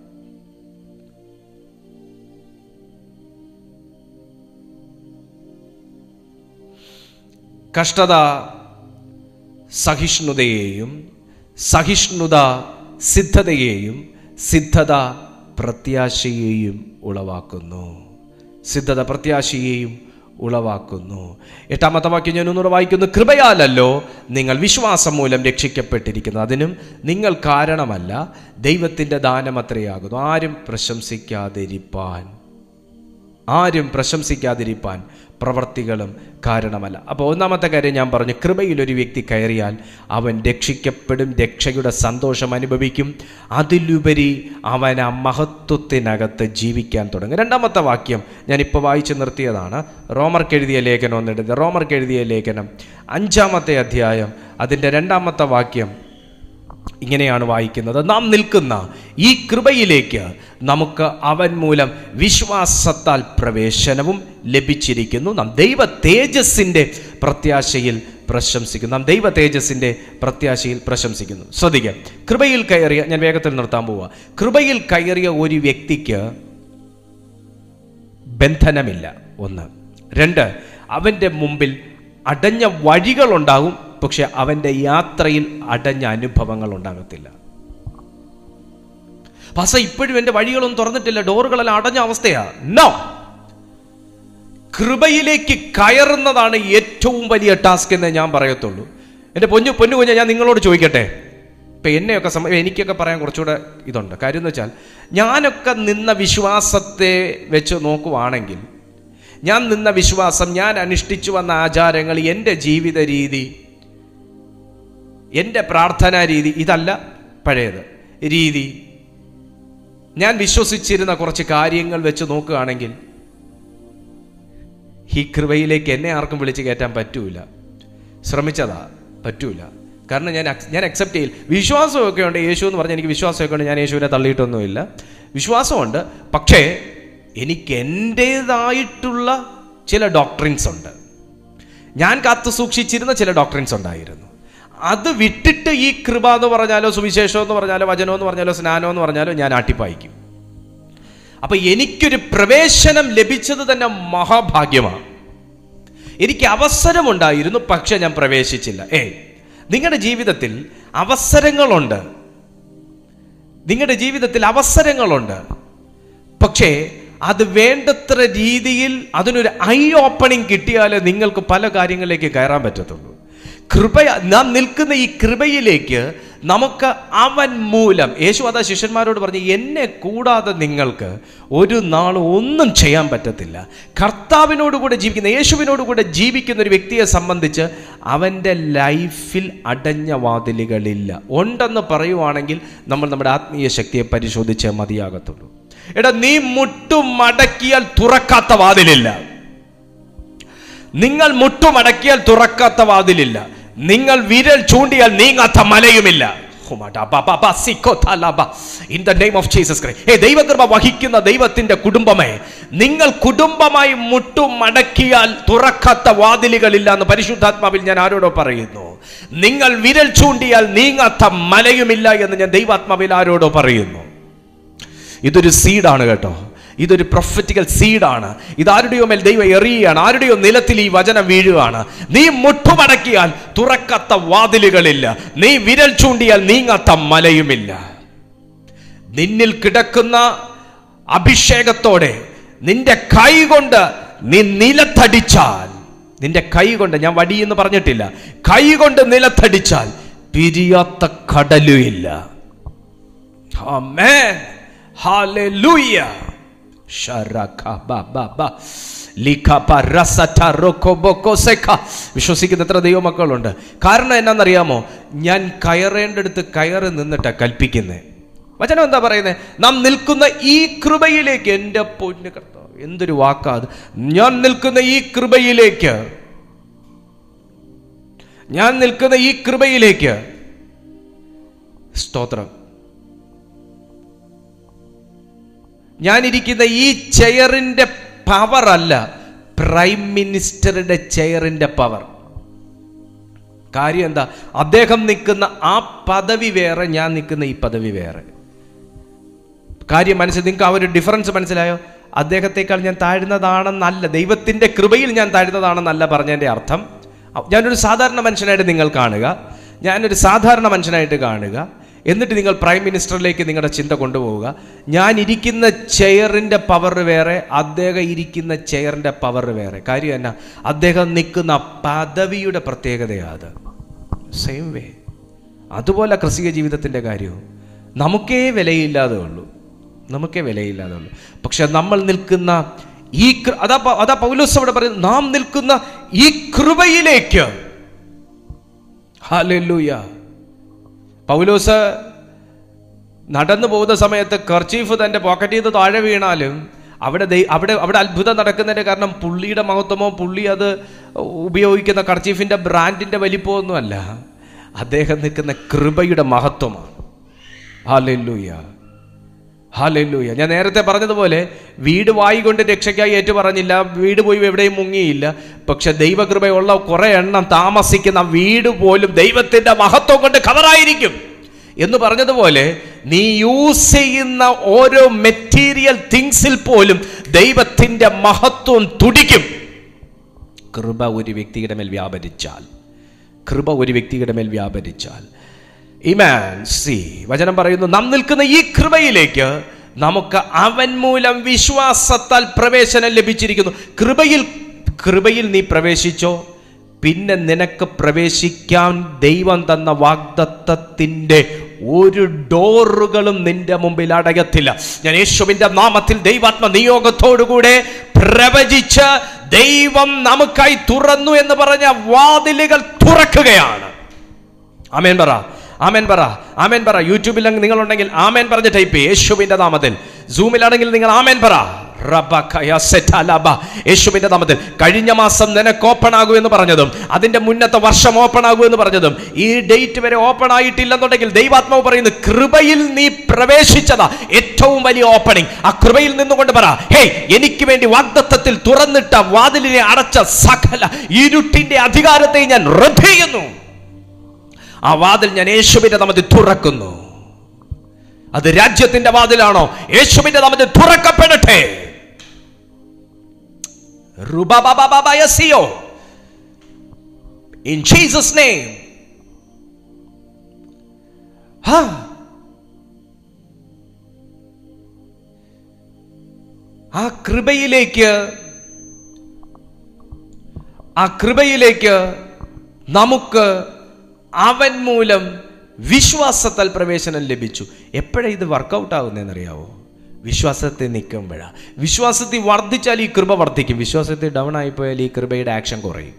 കഷ്ടത സഹിഷ്ണുതയെയും സഹിഷ്ണുത സിദ്ധതയെയും സിദ്ധത പ്രത്യാശയെയും ഉളവാക്കുന്നു സിദ്ധത പ്രത്യാശയെയും ഉളവാക്കുന്നു എട്ടാമത്തെ വാക്യം ഞാൻ ഒന്നുകൂടെ വായിക്കുന്നു കൃപയാലല്ലോ നിങ്ങൾ വിശ്വാസം മൂലം രക്ഷിക്കപ്പെട്ടിരിക്കുന്നത് അതിനും നിങ്ങൾ കാരണമല്ല ദൈവത്തിൻ്റെ ദാനം അത്രയാകുന്നു ആരും പ്രശംസിക്കാതിരിപ്പാൻ ആരും പ്രശംസിക്കാതിരിപ്പാൻ പ്രവർത്തികളും കാരണമല്ല അപ്പോൾ ഒന്നാമത്തെ കാര്യം ഞാൻ പറഞ്ഞു കൃപയിൽ ഒരു വ്യക്തി കയറിയാൽ അവൻ രക്ഷിക്കപ്പെടും രക്ഷയുടെ സന്തോഷം അനുഭവിക്കും അതിലുപരി അവൻ ആ മഹത്വത്തിനകത്ത് ജീവിക്കാൻ തുടങ്ങും രണ്ടാമത്തെ വാക്യം ഞാനിപ്പോൾ വായിച്ചു നിർത്തിയതാണ് റോമർക്ക് എഴുതിയ ലേഖനം ഒന്നെടുത്ത് റോമർക്ക് എഴുതിയ ലേഖനം അഞ്ചാമത്തെ അധ്യായം അതിൻ്റെ രണ്ടാമത്തെ വാക്യം ഇങ്ങനെയാണ് വായിക്കുന്നത് നാം നിൽക്കുന്ന ഈ കൃപയിലേക്ക് നമുക്ക് അവൻ മൂലം വിശ്വാസത്താൽ പ്രവേശനവും ലഭിച്ചിരിക്കുന്നു നാം ദൈവ തേജസ്സിൻ്റെ പ്രത്യാശയിൽ പ്രശംസിക്കുന്നു നാം ദൈവ തേജസ്സിൻ്റെ പ്രത്യാശയിൽ പ്രശംസിക്കുന്നു ശ്രദ്ധിക്കുക കൃപയിൽ കയറിയ ഞാൻ വേഗത്തിൽ നിർത്താൻ പോവുക കൃപയിൽ കയറിയ ഒരു വ്യക്തിക്ക് ബന്ധനമില്ല ഒന്ന് രണ്ട് അവൻ്റെ മുമ്പിൽ അടഞ്ഞ വഴികളുണ്ടാകും പക്ഷെ അവൻ്റെ യാത്രയിൽ അടഞ്ഞ അനുഭവങ്ങൾ ഉണ്ടാകത്തില്ല പാസ ഇപ്പോഴും എൻ്റെ വഴികളൊന്നും തുറന്നിട്ടില്ല ഡോറുകളെല്ലാം അടഞ്ഞ അവസ്ഥയാ നോ കൃപയിലേക്ക് കയറുന്നതാണ് ഏറ്റവും വലിയ ടാസ്ക് എന്ന് ഞാൻ പറയത്തുള്ളൂ എൻ്റെ പൊന്നു പൊന്നു കുഞ്ഞ ഞാൻ നിങ്ങളോട് ചോദിക്കട്ടെ ഇപ്പം എന്നെയൊക്കെ സമ എനിക്കൊക്കെ പറയാൻ കുറച്ചുകൂടെ ഇതുണ്ട് കാര്യം എന്ന് വെച്ചാൽ ഞാനൊക്കെ നിന്ന വിശ്വാസത്തെ വെച്ച് നോക്കുവാണെങ്കിൽ ഞാൻ നിന്ന വിശ്വാസം ഞാൻ അനുഷ്ഠിച്ചു വന്ന ആചാരങ്ങൾ എൻ്റെ ജീവിത രീതി എൻ്റെ പ്രാർത്ഥനാ രീതി ഇതല്ല പഴയത് രീതി ഞാൻ വിശ്വസിച്ചിരുന്ന കുറച്ച് കാര്യങ്ങൾ വെച്ച് നോക്കുകയാണെങ്കിൽ ഈ കൃപയിലേക്ക് എന്നെ ആർക്കും വിളിച്ച് കയറ്റാൻ പറ്റൂല ശ്രമിച്ചതാ പറ്റൂല കാരണം ഞാൻ ac- ഞാൻ അക്സെപ്റ്റ് ചെയ്യില്ല വിശ്വാസമൊക്കെ ഉണ്ട് യേശു എന്ന് പറഞ്ഞാൽ എനിക്ക് വിശ്വാസമൊക്കെ ഉണ്ട് ഞാൻ യേശുവിനെ തള്ളിയിട്ടൊന്നുമില്ല വിശ്വാസമുണ്ട് പക്ഷേ എനിക്ക് എൻ്റേതായിട്ടുള്ള ചില ഡോക്ട്രിൻസ് ഉണ്ട് ഞാൻ കാത്തു സൂക്ഷിച്ചിരുന്ന ചില ഡോക്ട്രിൻസ് ഉണ്ടായിരുന്നു അത് വിട്ടിട്ട് ഈ കൃപ എന്ന് പറഞ്ഞാലോ സുവിശേഷം എന്ന് പറഞ്ഞാലോ വചനം എന്ന് പറഞ്ഞാലോ സ്നാനം എന്ന് പറഞ്ഞാലോ ഞാൻ ആട്ടിപ്പായിക്കും അപ്പൊ എനിക്കൊരു പ്രവേശനം ലഭിച്ചത് തന്നെ മഹാഭാഗ്യമാണ് എനിക്ക് അവസരമുണ്ടായിരുന്നു പക്ഷെ ഞാൻ പ്രവേശിച്ചില്ല ഏ നിങ്ങളുടെ ജീവിതത്തിൽ അവസരങ്ങളുണ്ട് നിങ്ങളുടെ ജീവിതത്തിൽ അവസരങ്ങളുണ്ട് പക്ഷേ അത് വേണ്ടത്ര രീതിയിൽ അതിനൊരു ഐ ഓപ്പണിംഗ് കിട്ടിയാൽ നിങ്ങൾക്ക് പല കാര്യങ്ങളിലേക്ക് കയറാൻ പറ്റത്തുള്ളൂ കൃപ നാം നിൽക്കുന്ന ഈ കൃപയിലേക്ക് നമുക്ക് അവൻ മൂലം യേശു അതാ ശിഷ്യന്മാരോട് പറഞ്ഞു എന്നെ കൂടാതെ നിങ്ങൾക്ക് ഒരു നാൾ ഒന്നും ചെയ്യാൻ പറ്റത്തില്ല കർത്താവിനോട് കൂടെ ജീവിക്കുന്ന യേശുവിനോട് കൂടെ ജീവിക്കുന്ന ഒരു വ്യക്തിയെ സംബന്ധിച്ച് അവൻ്റെ ലൈഫിൽ അടഞ്ഞ വാതിലുകളില്ല ഉണ്ടെന്ന് പറയുവാണെങ്കിൽ നമ്മൾ നമ്മുടെ ആത്മീയ ശക്തിയെ പരിശോധിച്ചേ മതിയാകത്തുള്ളൂ എടാ നീ മുട്ടുമടക്കിയാൽ തുറക്കാത്ത വാതിലില്ല നിങ്ങൾ മുട്ടുമടക്കിയാൽ തുറക്കാത്ത വാതിലില്ല നിങ്ങൾ വിരൽ ചൂണ്ടിയാൽ നീങ്ങാത്ത മലയുമില്ല in the name of Jesus Christ ഏ ദൈവകൃപ വഹിക്കുന്ന ദൈവത്തിന്റെ കുടുംബമേ നിങ്ങൾ കുടുംബമായി മുട്ടുമടക്കിയാൽ തുറക്കാത്ത വാതിലുകളില്ല എന്ന് പരിശുദ്ധാത്മാവിൽ ഞാൻ ആരോടോ പറയുന്നു നിങ്ങൾ വിരൽ ചൂണ്ടിയാൽ നീങ്ങാത്ത മലയുമില്ല എന്ന് ഞാൻ ദൈവാത്മാവിൽ ആരോടോ പറയുന്നു ഇതൊരു സീഡാണ് കേട്ടോ ഇതൊരു പ്രൊഫറ്റിക്കൽ സീഡാണ് ഇത് ആരുടെയോ മേൽ ദൈവം എറിയുകയാണ് ആരുടെയോ നിലത്തിൽ ഈ വചനം വീഴുകയാണ് നീ മുട്ടുമടക്കിയാൽ തുറക്കാത്ത വാതിലുകളില്ല നീ വിരൽ ചൂണ്ടിയാൽ നീങ്ങാത്ത മലയുമില്ല നിന്നിൽ കിടക്കുന്ന അഭിഷേകത്തോടെ നിന്റെ കൈ കൊണ്ട് നീ നിലത്തടിച്ചാൽ നിന്റെ കൈ കൊണ്ട് ഞാൻ വടി എന്ന് പറഞ്ഞിട്ടില്ല കൈ കൊണ്ട് നിലത്തടിച്ചാൽ പിരിയാത്ത കടലുമില്ല Amen. Hallelujah. Sharakababa. ലിഖപരസറ്ററൊക്കൊബൊക്കൊസെക്ക. വിശ്വസിക്കുന്ന എത്ര ദൈവമക്കളുണ്ട് കാരണം എന്നാണെന്നറിയാമോ ഞാൻ കയറേണ്ടടുത്ത് കയറി നിന്നിട്ടാ കൽപ്പിക്കുന്നത് വചനം എന്താ പറയുന്നത് നാം നിൽക്കുന്ന ഈ കൃപയിലേക്ക് എൻ്റെ പൊന്നു കർത്താവ് എന്തൊരു വാക്കാ അത് ഞാൻ നിൽക്കുന്ന ഈ കൃപയിലേക്ക് ഞാൻ നിൽക്കുന്ന ഈ കൃപയിലേക്ക് സ്തോത്രം ഞാനിരിക്കുന്ന ഈ ചെയറിന്റെ പവർ അല്ല പ്രൈം മിനിസ്റ്ററുടെ ചെയറിന്റെ പവർ കാര്യം എന്താ അദ്ദേഹം നിൽക്കുന്ന ആ പദവി വേറെ ഞാൻ നിൽക്കുന്ന ഈ പദവി വേറെ കാര്യം മനസ്സിൽ നിങ്ങൾക്ക് ആ ഒരു ഡിഫറൻസ് മനസ്സിലായോ അദ്ദേഹത്തെക്കാൾ ഞാൻ താഴ്ന്നതാണെന്നല്ല ദൈവത്തിന്റെ കൃപയിൽ ഞാൻ താഴ്ന്നതാണെന്നല്ല പറഞ്ഞതിന്റെ അർത്ഥം ഞാനൊരു സാധാരണ മനുഷ്യനായിട്ട് നിങ്ങൾ കാണുക ഞാനൊരു സാധാരണ മനുഷ്യനായിട്ട് കാണുക എന്നിട്ട് നിങ്ങൾ പ്രൈം മിനിസ്റ്ററിലേക്ക് നിങ്ങളുടെ ചിന്ത കൊണ്ടുപോവുക ഞാൻ ഇരിക്കുന്ന ചെയറിൻ്റെ പവർ വേറെ അദ്ദേഹം ഇരിക്കുന്ന ചെയറിൻ്റെ പവർ വേറെ കാര്യം എന്നാ അദ്ദേഹം നിൽക്കുന്ന പദവിയുടെ പ്രത്യേകതയാണ് അത് സെയിം വേ അതുപോലെ ക്രിസ്തീയ ജീവിതത്തിൻ്റെ കാര്യവും നമുക്കേ വിലയില്ലാതെ ഉള്ളൂ നമുക്കേ വിലയില്ലാതെ ഉള്ളൂ പക്ഷെ നമ്മൾ നിൽക്കുന്ന ഈ കൃ- അതാ പ- അതാ പൗലോസ് അവിടെ പറയുന്നത് നാം നിൽക്കുന്ന ഈ കൃപയിലേക്ക് ഹല്ലേലൂയ പൗലോസ് നടന്നു പോകുന്ന സമയത്ത് കർച്ചീഫ് തൻ്റെ പോക്കറ്റിൽ നിന്ന് താഴെ വീണാലും അവിടെ ദൈ- അവിടെ അവിടെ അത്ഭുതം നടക്കുന്നതിൻ്റെ കാരണം പുള്ളിയുടെ മഹത്വമോ പുള്ളി അത് ഉപയോഗിക്കുന്ന കർച്ചീഫിൻ്റെ ബ്രാൻഡിൻ്റെ വലിപ്പമൊന്നുമല്ല അദ്ദേഹം നിൽക്കുന്ന കൃപയുടെ മഹത്വമാണ് ഹാലൂയ ഹാലല്ലൂയ ഞാൻ നേരത്തെ പറഞ്ഞതുപോലെ വീട് വായികൊണ്ട് രക്ഷയ്ക്കായി ഏറ്റു പറഞ്ഞില്ല വീട് പോയി എവിടെയും മുങ്ങിയില്ല പക്ഷെ ദൈവകൃപയുള്ള കുറെ എണ്ണം താമസിക്കുന്ന വീട് പോലും ദൈവത്തിന്റെ മഹത്വം കൊണ്ട് കവറായിരിക്കും എന്ന് പറഞ്ഞതുപോലെ നീ യൂസ് ചെയ്യുന്ന ഓരോ മെറ്റീരിയൽ തിങ്സിൽ പോലും ദൈവത്തിന്റെ മഹത്വം തുടിക്കും കൃപ ഒരു വ്യക്തിയുടെ മേൽ വ്യാപരിച്ചാൽ കൃപ ഒരു വ്യക്തിയുടെ മേൽ വ്യാപരിച്ചാൽ ഇമാൻ സി വചനം പറയുന്നു നാം നിൽക്കുന്ന ഈ കൃപയിലേക്ക് നമുക്ക് അവൻ മൂലം വിശ്വാസത്താൽ പ്രവേശനം ലഭിച്ചിരിക്കുന്നു കൃപയിൽ കൃപയിൽ നീ പ്രവേശിച്ചോ പിന്നെ നിനക്ക് പ്രവേശിക്കാൻ ദൈവം തന്ന വാഗ്ദത്തത്തിൻ്റെ ഒരു ഡോറുകളും നിന്റെ മുമ്പിൽ അടയത്തില്ല ഞാൻ യേശുവിന്റെ നാമത്തിൽ ദൈവാത്മ നിയോഗത്തോടുകൂടെ പ്രവചിച്ച് ദൈവം നമുക്കായി തുറന്നു എന്ന് പറഞ്ഞ വാതിലുകൾ തുറക്കുകയാണ് ആമേൻ പറ ആമേൻ പറ ആമേൻ പറ യൂട്യൂബിൽ നിങ്ങളുണ്ടെങ്കിൽ ആമേൻ പറഞ്ഞ് ടൈപ്പ് ചെയ്യ്. യേശുവിന്റെ നാമത്തിൽ സൂമിലാണെങ്കിൽ നിങ്ങൾ ആമേൻ പറ റബക്കയ സെറ്റലബ. യേശുവിന്റെ നാമത്തിൽ കഴിഞ്ഞ മാസം നിനക്ക് ഓപ്പൺ ആകൂ എന്ന് പറഞ്ഞതും അതിന്റെ മുന്നത്തെ വർഷം ഓപ്പൺ ആകൂ എന്ന് പറഞ്ഞതും ഈ ഡേറ്റ് വരെ ഓപ്പൺ ആയിട്ടില്ലെന്നുണ്ടെങ്കിൽ ദൈവാത്മാവ് പറയുന്നു കൃപയിൽ നീ പ്രവേശിച്ചതാ ഏറ്റവും വലിയ ഓപ്പണിംഗ് ആ കൃപയിൽ നിന്നുകൊണ്ട് പറ ഹേയ് എനിക്ക് വേണ്ടി വാഗ്ദത്തത്തിൽ തുറന്നിട്ട വാതിലിനെ അടച്ച സകല ഇരുട്ടിന്റെ അധികാരത്തെ ഞാൻ റദ്ദ് ചെയ്യുന്നു ആ വാതിൽ ഞാൻ യേശുവിന്റെ നാമത്തിൽ തുറക്കുന്നു അത് രാജ്യത്തിന്റെ വാതിലാണോ യേശുവിന്റെ നാമത്തിൽ തുറക്കപ്പെടട്ടെ റുബബബബബയസിയോ. In Jesus' name. ഹാ. ആ കൃപയിലേക്ക് ആ കൃപയിലേക്ക് നമുക്ക് അവൻ മൂലം വിശ്വാസത്താൽ പ്രവേശനം ലഭിച്ചു എപ്പോഴാണ് ഇത് വർക്കൗട്ട് ആകുന്നതെന്നറിയാവോ വിശ്വാസത്തിൽ നിൽക്കുമ്പോഴാ വിശ്വാസത്തിൽ വർദ്ധിച്ചാൽ ഈ കൃപ വർദ്ധിക്കും വിശ്വാസത്തിൽ ഡൗൺ ആയിപ്പോയാൽ ഈ കൃപയുടെ ആക്ഷൻ കുറയും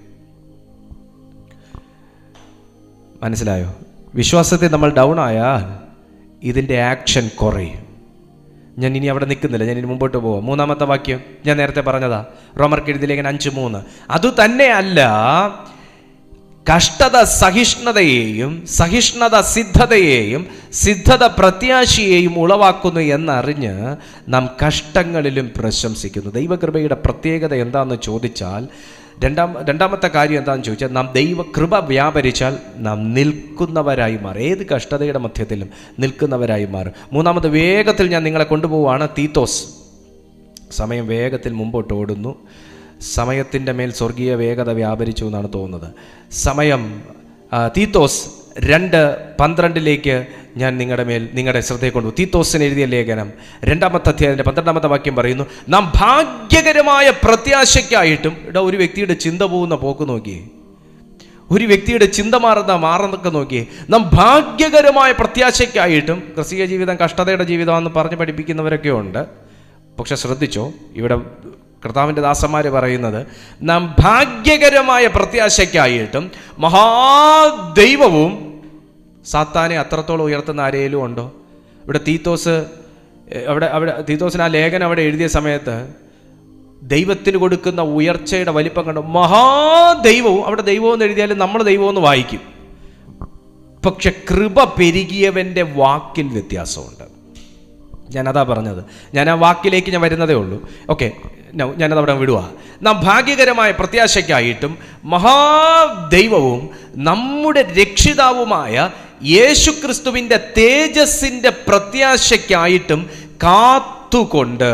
മനസ്സിലായോ വിശ്വാസത്തിൽ നമ്മൾ ഡൗൺ ആയാൽ ഇതിൻ്റെ ആക്ഷൻ കുറയും ഞാൻ ഇനി അവിടെ നിൽക്കുന്നില്ല ഞാൻ ഇനി മുമ്പോട്ട് പോവാം മൂന്നാമത്തെ വാക്യം ഞാൻ നേരത്തെ പറഞ്ഞതാ റോമർക്ക് എഴുതിയിലേക്ക് അഞ്ച് മൂന്ന് അതുതന്നെയല്ല കഷ്ടത സഹിഷ്ണുതയെയും സഹിഷ്ണുത സിദ്ധതയെയും സിദ്ധത പ്രത്യാശയെയും ഉളവാക്കുന്നു എന്നറിഞ്ഞ് നാം കഷ്ടങ്ങളിലും പ്രശംസിക്കുന്നു ദൈവകൃപയുടെ പ്രത്യേകത എന്താണെന്ന് ചോദിച്ചാൽ രണ്ടാം രണ്ടാമത്തെ കാര്യം എന്താണെന്ന് ചോദിച്ചാൽ നാം ദൈവകൃപ വ്യാപരിച്ചാൽ നാം നിൽക്കുന്നവരായി മാറും ഏത് കഷ്ടതയുടെ മധ്യത്തിലും നിൽക്കുന്നവരായി മാറും മൂന്നാമത് വേഗത്തിൽ ഞാൻ നിങ്ങളെ കൊണ്ടുപോവുകയാണ് തീത്തോസ് സമയം വേഗത്തിൽ മുമ്പോട്ട് ഓടുന്നു സമയത്തിൻ്റെ മേൽ സ്വർഗീയ വേഗത വ്യാപരിച്ചു എന്നാണ് തോന്നുന്നത് സമയം ആ, തീത്തോസ് രണ്ട് പന്ത്രണ്ടിലേക്ക് ഞാൻ നിങ്ങളുടെ മേൽ നിങ്ങളുടെ ശ്രദ്ധയെ കൊണ്ടു തീത്തോസിന് എഴുതിയ ലേഖനം രണ്ടാമത്തെ അധ്യായത്തിൻ്റെ പന്ത്രണ്ടാമത്തെ വാക്യം പറയുന്നു നാം ഭാഗ്യകരമായ പ്രത്യാശയ്ക്കായിട്ടും ഇവിടെ ഒരു വ്യക്തിയുടെ ചിന്ത പോകുന്ന പോക്ക് നോക്കിയേ ഒരു വ്യക്തിയുടെ ചിന്ത മാറുന്ന മാറുന്നൊക്കെ നോക്കിയേ നാം ഭാഗ്യകരമായ പ്രത്യാശയ്ക്കായിട്ടും ക്രിസ്തീയ ജീവിതം കഷ്ടതയുടെ ജീവിതമാണെന്ന് പറഞ്ഞ് പഠിപ്പിക്കുന്നവരൊക്കെ ഉണ്ട് പക്ഷെ ശ്രദ്ധിച്ചോ ഇവിടെ കർത്താവിൻ്റെ ദാസന്മാർ പറയുന്നത് നാം ഭാഗ്യകരമായ പ്രത്യാശയ്ക്കായിട്ടും മഹാദൈവവും സാത്താനെ അത്രത്തോളം ഉയർത്തുന്ന ആരെങ്കിലും ഉണ്ടോ ഇവിടെ തീത്തോസ് എ, അവിടെ അവിടെ തീത്തോസിന് ആ ലേഖനം അവിടെ എഴുതിയ സമയത്ത് ദൈവത്തിന് കൊടുക്കുന്ന ഉയർച്ചയുടെ വലിപ്പം കണ്ടു മഹാദൈവവും അവിടെ ദൈവം എന്ന് എഴുതിയാലും നമ്മൾ ദൈവം എന്ന് വായിക്കും പക്ഷെ കൃപ പെരുകിയവൻ്റെ വാക്കിൽ വ്യത്യാസമുണ്ട് ഞാനതാ പറഞ്ഞത് ഞാൻ ആ വാക്കിലേക്ക് ഞാൻ വരുന്നതേ ഉള്ളൂ ഓക്കെ ഞാനത് അവിടെ വിടുക നാം ഭാഗ്യകരമായ പ്രത്യാശയ്ക്കായിട്ടും മഹാദൈവവും നമ്മുടെ രക്ഷിതാവുമായ യേശുക്രിസ്തുവിൻ്റെ തേജസ്സിൻ്റെ പ്രത്യാശയ്ക്കായിട്ടും കാത്തുകൊണ്ട്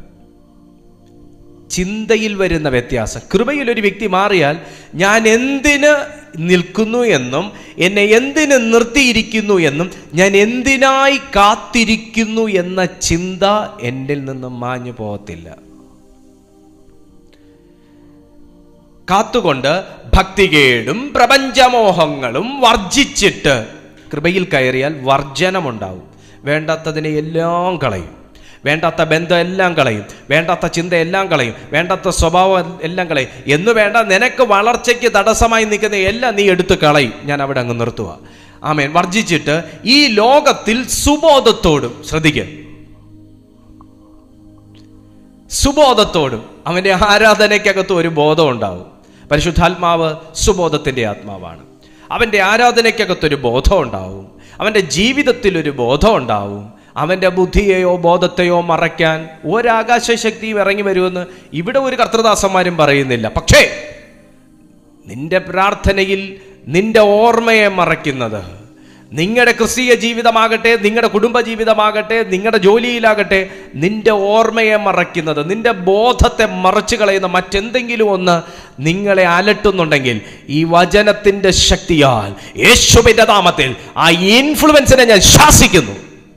ചിന്തയിൽ വരുന്ന വ്യത്യാസം കൃപയിൽ ഒരു വ്യക്തി മാറിയാൽ ഞാൻ എന്തിന് നിൽക്കുന്നു എന്നും എന്നെ എന്തിന് നിർത്തിയിരിക്കുന്നു എന്നും ഞാൻ എന്തിനായി കാത്തിരിക്കുന്നു എന്ന ചിന്ത എന്നിൽ നിന്നും മാഞ്ഞു പോകത്തില്ല കാത്തുകൊണ്ട് ഭക്തികേടും പ്രപഞ്ചമോഹങ്ങളും വർജിച്ചിട്ട് കൃപയിൽ കയറിയാൽ വർജനമുണ്ടാവും വേണ്ടാത്തതിനെ എല്ലാം കളയും വേണ്ടാത്ത ബന്ധം എല്ലാം കളയും വേണ്ടാത്ത ചിന്ത എല്ലാം കളയും വേണ്ടാത്ത സ്വഭാവം എല്ലാം കളയും എന്ന് വേണ്ട നിനക്ക് വളർച്ചയ്ക്ക് തടസ്സമായി നിൽക്കുന്ന എല്ലാം നീ എടുത്ത് കളയും ഞാൻ അവിടെ അങ്ങ് നിർത്തുക ആമേൻ വർജിച്ചിട്ട് ഈ ലോകത്തിൽ സുബോധത്തോടും ശ്രദ്ധിക്കുക സുബോധത്തോടും അവൻ്റെ ആരാധനയ്ക്കകത്ത് ഒരു ബോധം ഉണ്ടാവും പരിശുദ്ധാത്മാവ് സുബോധത്തിൻ്റെ ആത്മാവാണ് അവൻ്റെ ആരാധനയ്ക്കകത്തൊരു ബോധം ഉണ്ടാവും അവൻ്റെ ജീവിതത്തിൽ ഒരു ബോധം ഉണ്ടാവും അവൻ്റെ ബുദ്ധിയെയോ ബോധത്തെയോ മറയ്ക്കാൻ ഒരാകാശശക്തിയും ഇറങ്ങി വരുമെന്ന് ഇവിടെ ഒരു കർത്തൃദാസന്മാരും പറയുന്നില്ല പക്ഷേ നിന്റെ പ്രാർത്ഥനയിൽ നിന്റെ ഓർമ്മയെ മറയ്ക്കുന്നത് നിങ്ങളുടെ ക്രിസ്തീയ ജീവിതമാകട്ടെ നിങ്ങളുടെ കുടുംബ ജീവിതമാകട്ടെ നിങ്ങളുടെ ജോലിയിലാകട്ടെ നിന്റെ ഓർമ്മയെ മറയ്ക്കുന്നത് നിന്റെ ബോധത്തെ മറച്ചു കളയുന്ന മറ്റെന്തെങ്കിലും ഒന്ന് നിങ്ങളെ അലട്ടുന്നുണ്ടെങ്കിൽ ഈ വചനത്തിന്റെ ശക്തിയാൽ യേശുവിന്റെ നാമത്തിൽ ആ ഇൻഫ്ലുവൻസിനെ ഞാൻ ശാസിക്കുന്നു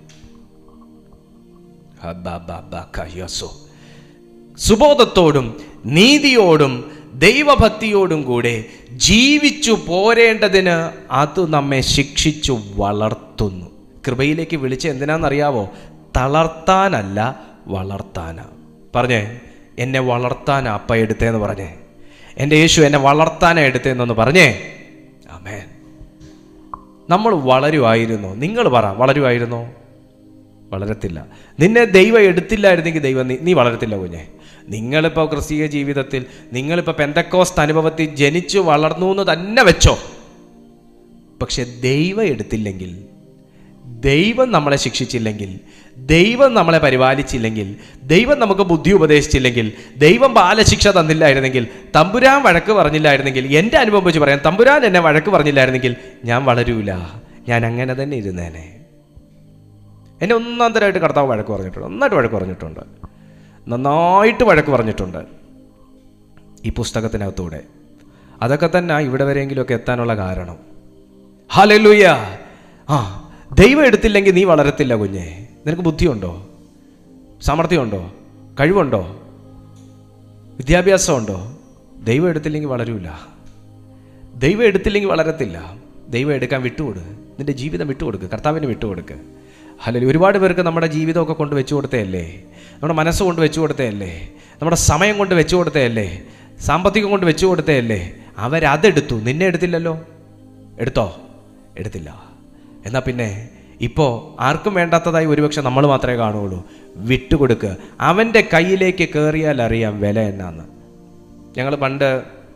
ഹബബബകയസോ. സുബോധത്തോടും നീതിയോടും ദൈവഭക്തിയോടും കൂടെ ജീവിച്ചു പോരേണ്ടതിന് അത് നമ്മെ ശിക്ഷിച്ചു വളർത്തുന്നു കൃപയിലേക്ക് വിളിച്ച എന്തിനാണെന്നറിയാവോ തളർത്താനല്ല വളർത്താനാ പറഞ്ഞേ എന്നെ വളർത്താനാ അപ്പ എടുത്തേന്ന് പറഞ്ഞേ എൻ്റെ യേശു എന്നെ വളർത്താനാ എടുത്തേന്നൊന്ന് പറഞ്ഞേ ആമേൻ നമ്മൾ വളരുമായിരുന്നോ നിങ്ങൾ പറ വളരുമായിരുന്നോ വളരത്തില്ല നിന്നെ ദൈവം എടുത്തില്ലായിരുന്നെങ്കിൽ ദൈവം നീ നീ വളരത്തില്ല കുഞ്ഞെ നിങ്ങളിപ്പോൾ ക്രിസ്തീയ ജീവിതത്തിൽ നിങ്ങളിപ്പോൾ പെന്തക്കോസ്റ്റ് അനുഭവത്തിൽ ജനിച്ചു വളർന്നു എന്ന് തന്നെ വെച്ചോ പക്ഷെ ദൈവം എടുത്തില്ലെങ്കിൽ ദൈവം നമ്മളെ ശിക്ഷിച്ചില്ലെങ്കിൽ ദൈവം നമ്മളെ പരിപാലിച്ചില്ലെങ്കിൽ ദൈവം നമുക്ക് ബുദ്ധി ഉപദേശിച്ചില്ലെങ്കിൽ ദൈവം ബാലശിക്ഷ തന്നില്ലായിരുന്നെങ്കിൽ തമ്പുരാൻ വഴക്ക് പറഞ്ഞില്ലായിരുന്നെങ്കിൽ എൻ്റെ അനുഭവം വെച്ച് പറയാം തമ്പുരാൻ എന്നെ വഴക്ക് പറഞ്ഞില്ലായിരുന്നെങ്കിൽ ഞാൻ വളരൂല ഞാൻ അങ്ങനെ തന്നെ ഇരുന്നേനെ എന്നെ ഒന്നാന്തരമായിട്ട് കർത്താവ് വഴക്ക് പറഞ്ഞിട്ടുണ്ട് നന്നായിട്ട് വഴക്ക് പറഞ്ഞിട്ടുണ്ട് നന്നായിട്ട് വഴക്ക് പറഞ്ഞിട്ടുണ്ട് ഈ പുസ്തകത്തിനകത്തൂടെ അതൊക്കെ തന്നെ ഇവിടെ വരെയെങ്കിലുമൊക്കെ എത്താനുള്ള കാരണം ഹലലുയ്യ ആ ദൈവം എടുത്തില്ലെങ്കിൽ നീ വളരത്തില്ല കുഞ്ഞെ നിനക്ക് ബുദ്ധിയുണ്ടോ സാമർഥ്യമുണ്ടോ കഴിവുണ്ടോ വിദ്യാഭ്യാസമുണ്ടോ ദൈവം എടുത്തില്ലെങ്കിൽ വളരൂല ദൈവം എടുത്തില്ലെങ്കിൽ വളരത്തില്ല ദൈവം എടുക്കാൻ വിട്ടുകൊടു നിന്റെ ജീവിതം വിട്ടുകൊടുക്ക് കർത്താവിന് വിട്ടുകൊടുക്ക് അല്ലെങ്കിൽ ഒരുപാട് പേർക്ക് നമ്മുടെ ജീവിതമൊക്കെ കൊണ്ട് വെച്ചു കൊടുത്തതല്ലേ നമ്മുടെ മനസ്സ് കൊണ്ട് വെച്ചു കൊടുത്തതല്ലേ നമ്മുടെ സമയം കൊണ്ട് വെച്ചു കൊടുത്തതല്ലേ സാമ്പത്തികം കൊണ്ട് വെച്ചു കൊടുത്തതല്ലേ അവരതെടുത്തു നിന്നെ എടുത്തില്ലല്ലോ എടുത്തോ എടുത്തില്ല എന്നാൽ പിന്നെ ഇപ്പോൾ ആർക്കും വേണ്ടാത്തതായി ഒരുപക്ഷെ നമ്മൾ മാത്രമേ കാണുകയുള്ളൂ വിട്ടുകൊടുക്കുക അവൻ്റെ കയ്യിലേക്ക് കയറിയാൽ അറിയാം വില എന്നാന്ന് ഞങ്ങൾ പണ്ട്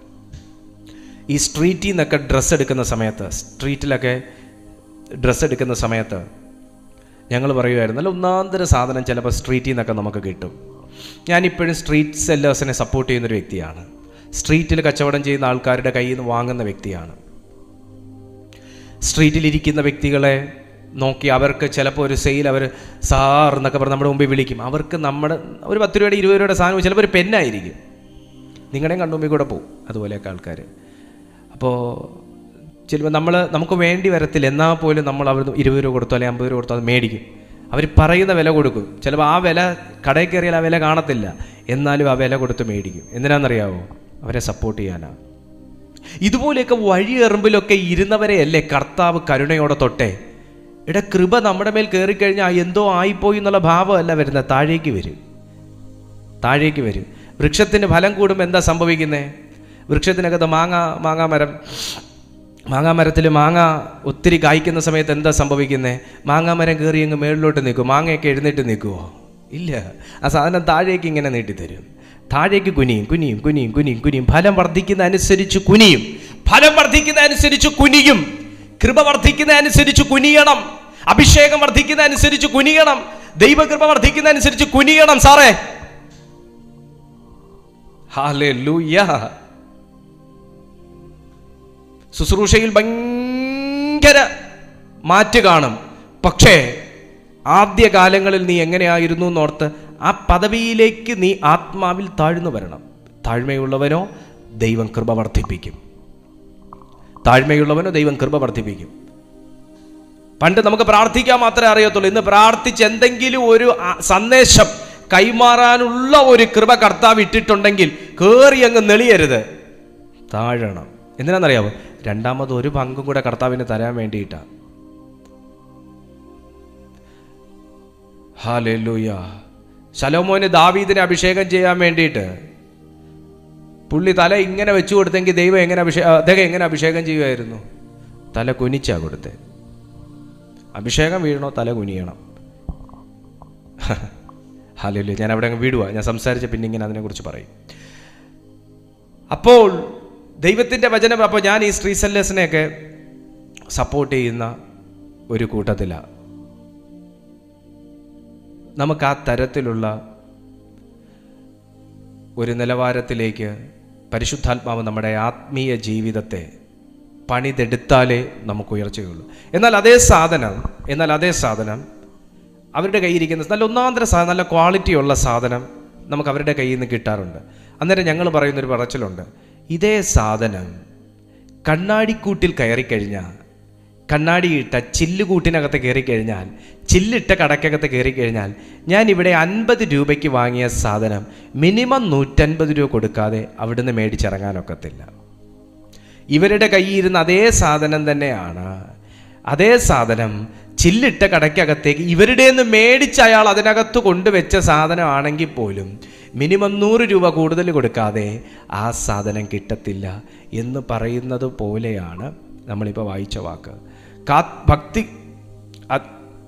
ഈ സ്ട്രീറ്റിൽ നിന്നൊക്കെ ഡ്രസ്സ് എടുക്കുന്ന സമയത്ത് സ്ട്രീറ്റിലൊക്കെ ഡ്രസ്സ് എടുക്കുന്ന സമയത്ത് ഞങ്ങൾ പറയുമായിരുന്നു നല്ല ഒന്നാന്തര സാധനം ചിലപ്പോൾ സ്ട്രീറ്റിൽ നിന്നൊക്കെ നമുക്ക് കിട്ടും ഞാനിപ്പോഴും സ്ട്രീറ്റ് സെല്ലേഴ്സിനെ സപ്പോർട്ട് ചെയ്യുന്നൊരു വ്യക്തിയാണ് സ്ട്രീറ്റിൽ കച്ചവടം ചെയ്യുന്ന ആൾക്കാരുടെ കയ്യിൽ നിന്ന് വാങ്ങുന്ന വ്യക്തിയാണ് സ്ട്രീറ്റിലിരിക്കുന്ന വ്യക്തികളെ നോക്കി അവർക്ക് ചിലപ്പോൾ ഒരു സെയിൽ അവർ സാർ എന്നൊക്കെ പറഞ്ഞ് നമ്മുടെ മുമ്പിൽ വിളിക്കും അവർക്ക് നമ്മുടെ ഒരു പത്ത് രൂപയുടെ ഇരുപത് രൂപയുടെ സാധനം ചിലപ്പോൾ ഒരു പെന്നായിരിക്കും നിങ്ങളുടെയും കണ്ണുമ്പിൽ കൂടെ പോകും അതുപോലെയൊക്കെ ആൾക്കാർ അപ്പോൾ ചിലപ്പോൾ നമ്മൾ നമുക്ക് വേണ്ടി വരത്തില്ല എന്നാൽ പോലും നമ്മൾ അവർ ഇരുപത് രൂപ കൊടുത്തോ അല്ലെങ്കിൽ അമ്പത് രൂപ കൊടുത്തോ അത് മേടിക്കും അവർ പറയുന്ന വില കൊടുക്കും ചിലപ്പോൾ ആ വില കടയിൽ കയറിയാൽ ആ വില കാണത്തില്ല എന്നാലും ആ വില കൊടുത്ത് മേടിക്കും എന്തിനാണെന്നറിയാവോ അവരെ സപ്പോർട്ട് ചെയ്യാനാണ് ഇതുപോലെയൊക്കെ വഴിയെറുമ്പിലൊക്കെ ഇരുന്നവരെയല്ലേ കർത്താവ് കരുണയോടെ തൊട്ടേ ഇട കൃപ നമ്മുടെ മേൽ കയറിക്കഴിഞ്ഞാൽ എന്തോ ആയിപ്പോയി എന്നുള്ള ഭാവമല്ല വരുന്നത് താഴേക്ക് വരും താഴേക്ക് വരും വൃക്ഷത്തിന് ഫലം കൂടുമ്പോൾ എന്താ സംഭവിക്കുന്നത് വൃക്ഷത്തിനകത്ത് മാങ്ങ മാങ്ങാ മരം മാങ്ങാ മരത്തിൽ മാങ്ങ ഒത്തിരി കായ്ക്കുന്ന സമയത്ത് എന്താ സംഭവിക്കുന്നത് മാങ്ങാ മരം കയറി അങ്ങ് മേളിലോട്ട് നിൽക്കും മാങ്ങയൊക്കെ എഴുന്നേറ്റ് നിൽക്കുമോ ഇല്ല ആ സാധനം താഴേക്ക് ഇങ്ങനെ നീട്ടിത്തരും താഴേക്ക് കുനിയും കുനിയും കുനിയും കുനിയും കുനിയും ഫലം വർദ്ധിക്കുന്ന അനുസരിച്ച് കുനിയും ഫലം വർദ്ധിക്കുന്ന അനുസരിച്ച് കുനിയും കൃപ വർദ്ധിക്കുന്ന അനുസരിച്ച് കുനിയണം അഭിഷേകം വർദ്ധിക്കുന്ന അനുസരിച്ച് കുനിയണം ദൈവകൃപ വർദ്ധിക്കുന്ന അനുസരിച്ച് കുനിയണം സാറേ ഹാലൂയ്യ ശുശ്രൂഷയിൽ ഭയങ്കര മാറ്റ് കാണും പക്ഷേ ആദ്യ കാലങ്ങളിൽ നീ എങ്ങനെയായിരുന്നു എന്നോർത്ത് ആ പദവിയിലേക്ക് നീ ആത്മാവിൽ താഴ്ന്നു വരണം താഴ്മയുള്ളവനോ ദൈവം കൃപ വർദ്ധിപ്പിക്കും താഴ്മയുള്ളവനോ ദൈവം കൃപ വർദ്ധിപ്പിക്കും പണ്ട് നമുക്ക് പ്രാർത്ഥിക്കാൻ മാത്രമേ അറിയത്തുള്ളൂ ഇന്ന് പ്രാർത്ഥിച്ച് എന്തെങ്കിലും ഒരു ആ- സന്ദേശം കൈമാറാനുള്ള ഒരു കൃപ കർത്താവ് ഇട്ടിട്ടുണ്ടെങ്കിൽ കയറി അങ്ങ് നെളിയരുത് താഴണം എന്തിനാണെന്നറിയാമോ രണ്ടാമത് ഒരു പങ്കും കൂടെ കർത്താവിന് തരാൻ വേണ്ടിയിട്ടാ ഹാലൂയ ശലോമോന് ദാവീദിനെ അഭിഷേകം ചെയ്യാൻ വേണ്ടിയിട്ട് പുള്ളി തല ഇങ്ങനെ വെച്ചു കൊടുത്തെങ്കിൽ ദൈവം എങ്ങനെ അഭിഷേകം അദ്ദേഹം എങ്ങനെ അഭിഷേകം ചെയ്യുമായിരുന്നു തല കുനിച്ചാ കൊടുത്തേ അഭിഷേകം വീഴണോ തല കുനിയണം ഹാലൂല്ല ഞാൻ അവിടെ അങ്ങ് വിടുക ഞാൻ സംസാരിച്ച പിന്നെ ഇങ്ങനെ അതിനെക്കുറിച്ച് പറയും അപ്പോൾ ദൈവത്തിൻ്റെ വചനം അപ്പോൾ ഞാൻ ഈ സ്ത്രീ സെല്ലേഴ്സിനെയൊക്കെ സപ്പോർട്ട് ചെയ്യുന്ന ഒരു കൂട്ടത്തിലാണ് നമുക്ക് ആ തരത്തിലുള്ള ഒരു നിലവാരത്തിലേക്ക് പരിശുദ്ധാത്മാവ് നമ്മുടെ ആത്മീയ ജീവിതത്തെ പണിതെടുത്താലേ നമുക്ക് ഉയർച്ചയുള്ളൂ എന്നാൽ അതേ സാധനം എന്നാൽ അതേ സാധനം അവരുടെ കയ്യിരിക്കുന്ന നല്ല ഒന്നാന്തര സാധനം നല്ല ക്വാളിറ്റിയുള്ള സാധനം നമുക്ക് അവരുടെ കയ്യിൽ നിന്ന് കിട്ടാറുണ്ട് അന്നേരം ഞങ്ങൾ പറയുന്നൊരു പറച്ചിലുണ്ട് ഇതേ സാധനം കണ്ണാടിക്കൂട്ടിൽ കയറിക്കഴിഞ്ഞാൽ കണ്ണാടിയിട്ട ചില്ലുകൂട്ടിനകത്ത് കയറിക്കഴിഞ്ഞാൽ ചില്ലിട്ട കടക്കകത്ത് കയറിക്കഴിഞ്ഞാൽ ഞാൻ ഇവിടെ അൻപത് രൂപയ്ക്ക് വാങ്ങിയ സാധനം മിനിമം നൂറ്റൻപത് രൂപ കൊടുക്കാതെ അവിടുന്ന് മേടിച്ചിറങ്ങാനൊക്കത്തില്ല ഇവരുടെ കയ്യിൽ ഇരുന്ന അതേ സാധനം തന്നെയാണ് അതേ സാധനം ചില്ലിട്ട കടയ്ക്കകത്തേക്ക് ഇവരുടെ നിന്ന് മേടിച്ച് അയാൾ അതിനകത്ത് കൊണ്ടുവച്ച സാധനമാണെങ്കിൽ പോലും മിനിമം നൂറ് രൂപ കൂടുതൽ കൊടുക്കാതെ ആ സാധനം കിട്ടത്തില്ല എന്ന് പറയുന്നത് പോലെയാണ് നമ്മളിപ്പോൾ വായിച്ച വാക്ക് കാ ഭക്തി അത്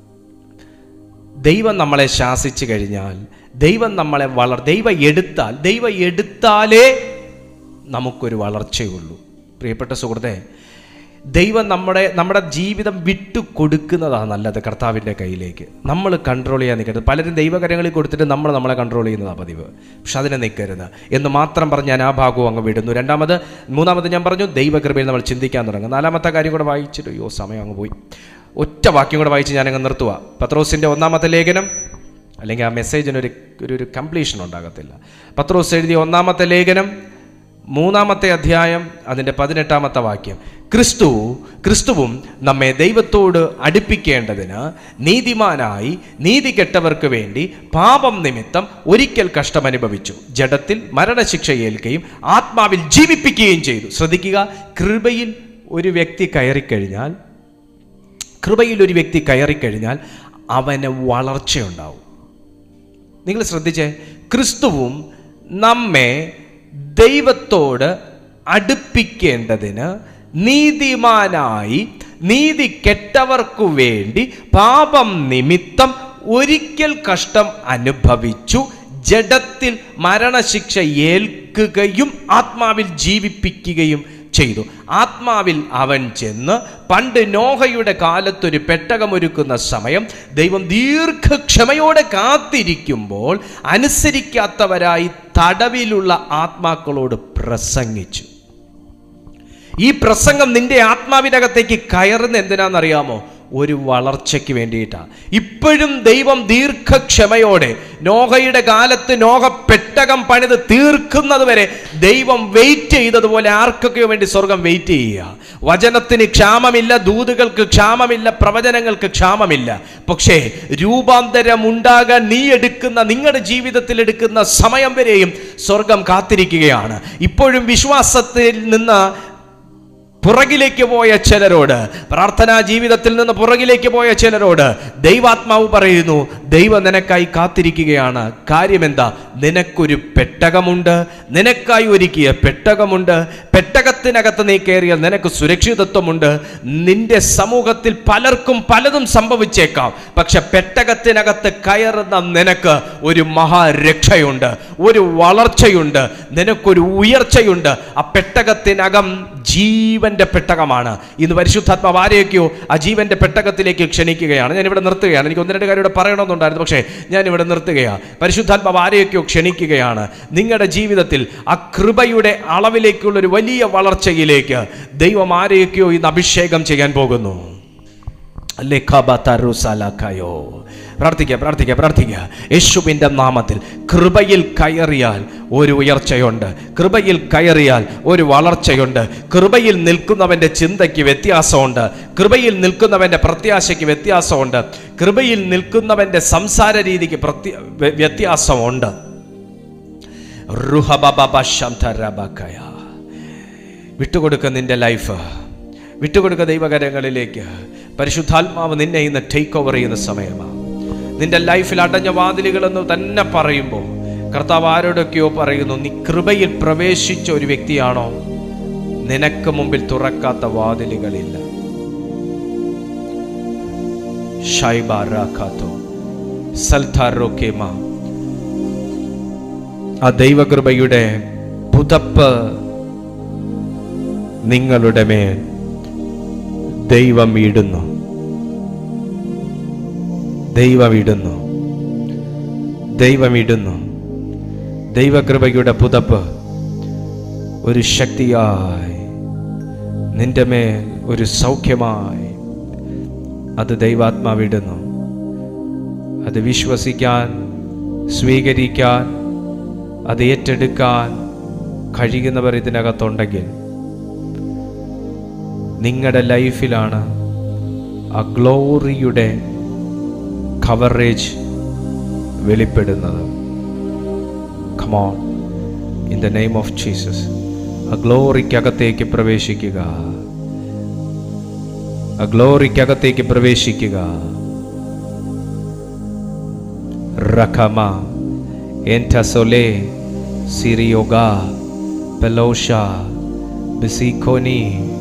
ദൈവം നമ്മളെ ശാസിച്ചു കഴിഞ്ഞാൽ ദൈവം നമ്മളെ വളർ ദൈവം എടുത്താൽ ദൈവം എടുത്താലേ നമുക്കൊരു വളർച്ചയുള്ളൂ പ്രിയപ്പെട്ട സുഹൃത്തെ ദൈവം നമ്മുടെ നമ്മുടെ ജീവിതം വിട്ടു കൊടുക്കുന്നതാണ് നല്ലത് കർത്താവിൻ്റെ കയ്യിലേക്ക് നമ്മൾ കൺട്രോൾ ചെയ്യാൻ നിൽക്കരുത് പലരും ദൈവകരങ്ങളിൽ കൊടുത്തിട്ട് നമ്മൾ നമ്മളെ കൺട്രോൾ ചെയ്യുന്നതാണ് പതിവ് പക്ഷെ അതിനെ നിൽക്കരുത് എന്ന് മാത്രം പറഞ്ഞ് ഞാൻ ആ ഭാഗവും അങ്ങ് വിടുന്നു രണ്ടാമത് മൂന്നാമത് ഞാൻ പറഞ്ഞു ദൈവകൃപയിൽ നമ്മൾ ചിന്തിക്കാൻ തുടങ്ങും നാലാമത്തെ കാര്യം കൂടെ വായിച്ചിട്ട് അയ്യോ സമയം അങ്ങ് പോയി ഒറ്റ വാക്യം കൂടെ വായിച്ച് ഞാനങ്ങ് നിർത്തുക പത്രോസിൻ്റെ ഒന്നാമത്തെ ലേഖനം അല്ലെങ്കിൽ ആ മെസ്സേജിനൊരു ഒരു ഒരു കംപ്ലീഷൻ ഉണ്ടാകത്തില്ല പത്രോസ് എഴുതിയ ഒന്നാമത്തെ ലേഖനം മൂന്നാമത്തെ അധ്യായം അതിൻ്റെ പതിനെട്ടാമത്തെ വാക്യം ക്രിസ്തു ക്രിസ്തുവും നമ്മെ ദൈവത്തോട് അടുപ്പിക്കേണ്ടതിന് നീതിമാനായി നീതി കെട്ടവർക്ക് വേണ്ടി പാപം നിമിത്തം ഒരിക്കൽ കഷ്ടമനുഭവിച്ചു ജഡത്തിൽ മരണശിക്ഷ ഏൽക്കുകയും ആത്മാവിൽ ജീവിപ്പിക്കുകയും ചെയ്തു ശ്രദ്ധിക്കുക കൃപയിൽ ഒരു വ്യക്തി കയറിക്കഴിഞ്ഞാൽ കൃപയിൽ ഒരു വ്യക്തി കയറിക്കഴിഞ്ഞാൽ അവന് വളർച്ചയുണ്ടാവും നിങ്ങൾ ശ്രദ്ധിച്ചേ ക്രിസ്തുവും നമ്മെ ദൈവത്തോട് അടുപ്പിക്കേണ്ടതിന് നീതിമാനായി നീതി കെട്ടവർക്കു വേണ്ടി പാപം നിമിത്തം ഒരിക്കൽ കഷ്ടം അനുഭവിച്ചു ജഡത്തിൽ മരണശിക്ഷ ഏൽക്കുകയും ആത്മാവിൽ ജീവിപ്പിക്കുകയും ചെയ്തു ആത്മാവിൽ അവൻ ചെന്ന് പണ്ട് നോഹയുടെ കാലത്തൊരു പെട്ടകമൊരുക്കുന്ന സമയം ദൈവം ദീർഘക്ഷമയോടെ കാത്തിരിക്കുമ്പോൾ അനുസരിക്കാത്തവരായി തടവിലുള്ള ആത്മാക്കളോട് പ്രസംഗിച്ചു ഈ പ്രസംഗം നിന്റെ ആത്മാവിനകത്തേക്ക് കയറുന്ന എന്തിനാണെന്നറിയാമോ ഒരു വളർച്ചയ്ക്ക് വേണ്ടിയിട്ടാണ് ഇപ്പോഴും ദൈവം ദീർഘക്ഷമയോടെ നോഹയുടെ കാലത്ത് നോഹ പെട്ടകം പണിത് തീർക്കുന്നത് വരെ ദൈവം വെയിറ്റ് ചെയ്തതുപോലെ ആർക്കൊക്കെയോ വേണ്ടി സ്വർഗം വെയിറ്റ് ചെയ്യുക വചനത്തിന് ക്ഷാമമില്ല ദൂതുകൾക്ക് ക്ഷാമമില്ല പ്രവചനങ്ങൾക്ക് ക്ഷാമമില്ല പക്ഷേ രൂപാന്തരം ഉണ്ടാകാൻ നീ എടുക്കുന്ന നിങ്ങളുടെ ജീവിതത്തിൽ എടുക്കുന്ന സമയം വരെയും സ്വർഗം കാത്തിരിക്കുകയാണ് ഇപ്പോഴും വിശ്വാസത്തിൽ നിന്ന് പുറകിലേക്ക് പോയ ചിലരോട് പ്രാർത്ഥനാ ജീവിതത്തിൽ നിന്ന് പുറകിലേക്ക് പോയ ചിലരോട് ദൈവാത്മാവ് പറയുന്നു ദൈവം നിനക്കായി കാത്തിരിക്കുകയാണ് കാര്യമെന്താ നിനക്കൊരു പെട്ടകമുണ്ട് നിനക്കായി ഒരുക്കിയ പെട്ടകമുണ്ട് പെട്ടകത്തിനകത്ത് നീ കയറിയാൽ നിനക്ക് സുരക്ഷിതത്വമുണ്ട് നിന്റെ സമൂഹത്തിൽ പലർക്കും പലതും സംഭവിച്ചേക്കാം പക്ഷെ പെട്ടകത്തിനകത്ത് കയറുന്ന നിനക്ക് ഒരു മഹാരക്ഷയുണ്ട് ഒരു വളർച്ചയുണ്ട് നിനക്കൊരു ഉയർച്ചയുണ്ട് ആ പെട്ടകത്തിനകം ജീവന്റെ പെട്ടകമാണ് ഇന്ന് പരിശുദ്ധാത്മാവ് ആരെയൊക്കെയോ ആ ജീവന്റെ പെട്ടകത്തിലേക്ക് ക്ഷണിക്കുകയാണ് ഞാൻ ഇവിടെ നിർത്തുകയാണ് എനിക്ക് ഒന്ന് രണ്ട് കാര്യം ഇവിടെ പറയണമെന്നുണ്ടായിരുന്നു പക്ഷേ ഞാൻ ഇവിടെ നിർത്തുകയാണ് പരിശുദ്ധാത്മാവ് ആരെയൊക്കെയോ ക്ഷണിക്കുകയാണ് നിങ്ങളുടെ ജീവിതത്തിൽ ആ കൃപയുടെ അളവിലേക്കുള്ള ഒരു വലിയ വളർച്ചയിലേക്ക് ദൈവം ആരെയൊക്കെയോ ഇന്ന് അഭിഷേകം ചെയ്യാൻ പോകുന്നു ലേഖാബാത്തറുസലക്കയോ. പ്രാർത്ഥിക്കുക പ്രാർത്ഥിക്കുക പ്രാർത്ഥിക്കുക യേശുവിൻ്റെ നാമത്തിൽ കൃപയിൽ കയറിയാൽ ഒരു ഉയർച്ചയുണ്ട് കൃപയിൽ കയറിയാൽ ഒരു വളർച്ചയുണ്ട് കൃപയിൽ നിൽക്കുന്നവൻ്റെ ചിന്തയ്ക്ക് വ്യത്യാസമുണ്ട് കൃപയിൽ നിൽക്കുന്നവൻ്റെ പ്രത്യാശയ്ക്ക് വ്യത്യാസമുണ്ട് കൃപയിൽ നിൽക്കുന്നവൻ്റെ സംസാര രീതിക്ക് പ്രത്യ വ്യ- വ്യത്യാസമുണ്ട് റുഹബബബശന്ധരബക്കയ. വിട്ടുകൊടുക്ക നിന്റെ ലൈഫ് വിട്ടുകൊടുക്ക ദൈവകരങ്ങളിലേക്ക് പരിശുദ്ധാത്മാവ് നിന്നെ ഇന്ന് ടേക്ക് ഓവർ ചെയ്യുന്ന സമയമാണ് നിന്റെ ലൈഫിൽ അടഞ്ഞ വാതിലുകളെന്ന് തന്നെ പറയുമ്പോൾ കർത്താവ് ആരോടൊക്കെയോ പറയുന്നു നീ കൃപയിൽ പ്രവേശിച്ച ഒരു വ്യക്തിയാണോ നിനക്ക് മുമ്പിൽ തുറക്കാത്ത വാതിലുകളില്ല ഷൈബാറാഖാത്തോ സൽഥാറോക്കേമ ആ ദൈവകൃപയുടെ പുതപ്പ് നിങ്ങളുടെ മേൽ ദൈവം ഇടുന്നു ദൈവം ഇടുന്നു ദൈവമിടുന്നു ദൈവകൃപയുടെ പുതപ്പ് ഒരു ശക്തിയായി നിന്റെ മേൽ ഒരു സൗഖ്യമായി അത് ദൈവാത്മാവിടുന്നു അത് വിശ്വസിക്കാൻ സ്വീകരിക്കാൻ അത് ഏറ്റെടുക്കാൻ കഴിയുന്നവർ ഇതിനകത്തുണ്ടെങ്കിൽ നിങ്ങളുടെ ലൈഫിലാണ് ആ ഗ്ലോറിയുടെ കവറേജ് വെളിപ്പെടുന്നത് come on in the name of Jesus ആ ഗ്ലോറിക്കകത്തേക്ക് പ്രവേശിക്കുക ആ ഗ്ലോറിക്കകത്തേക്ക് പ്രവേശിക്കുക റഖമ എൻറ്റസൊലെ സിറിയോഗ പെലോഷ ബിസിഖോനി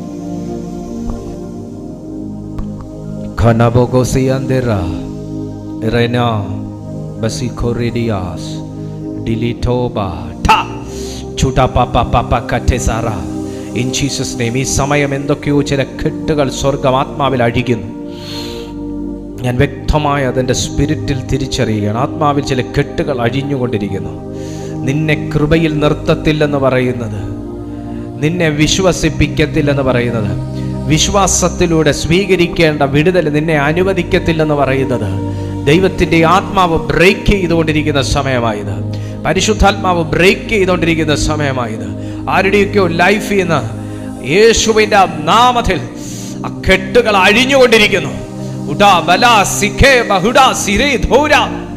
ഖനബോഗോസിയന്ദെറ റെന ബസിഖോറിഡിയാസ് ഡിലിറ്റോബ ഠ ചൂട്ടാ പാപ്പ പാപ്പ കറ്റെസാറ ഇൻ ജീസസ് നെയിം ഈ സമയം എന്തൊക്കെയോ ചില കെട്ടുകൾ സ്വർഗം ആത്മാവിൽ അഴിക്കുന്നു ഞാൻ വ്യക്തമായി അതിൻ്റെ സ്പിരിറ്റിൽ തിരിച്ചറിയുകയാണ് ആത്മാവിൽ ചില കെട്ടുകൾ അഴിഞ്ഞുകൊണ്ടിരിക്കുന്നു നിന്നെ കൃപയിൽ നിർത്തത്തില്ലെന്ന് പറയുന്നത് നിന്നെ വിശ്വസിപ്പിക്കത്തില്ലെന്ന് പറയുന്നത് വിശ്വാസത്തിലൂടെ സ്വീകരിക്കേണ്ട വിടുതൽ നിന്നെ അനുവദിക്കത്തില്ലെന്ന് പറയുന്നത് ദൈവത്തിൻ്റെ ആത്മാവ് ബ്രേക്ക് ചെയ്തുകൊണ്ടിരിക്കുന്ന സമയമായത് പരിശുദ്ധാത്മാവ് ബ്രേക്ക് ചെയ്തുകൊണ്ടിരിക്കുന്ന സമയമായത് ആരുടെയൊക്കെയോ ലൈഫിൽ നിന്ന് യേശുവിൻ്റെ നാമത്തിൽ ആ കെട്ടുകൾ അഴിഞ്ഞുകൊണ്ടിരിക്കുന്നു ഉടാ ബല സിഖേ ബഹുഡ സിരേ ധൗര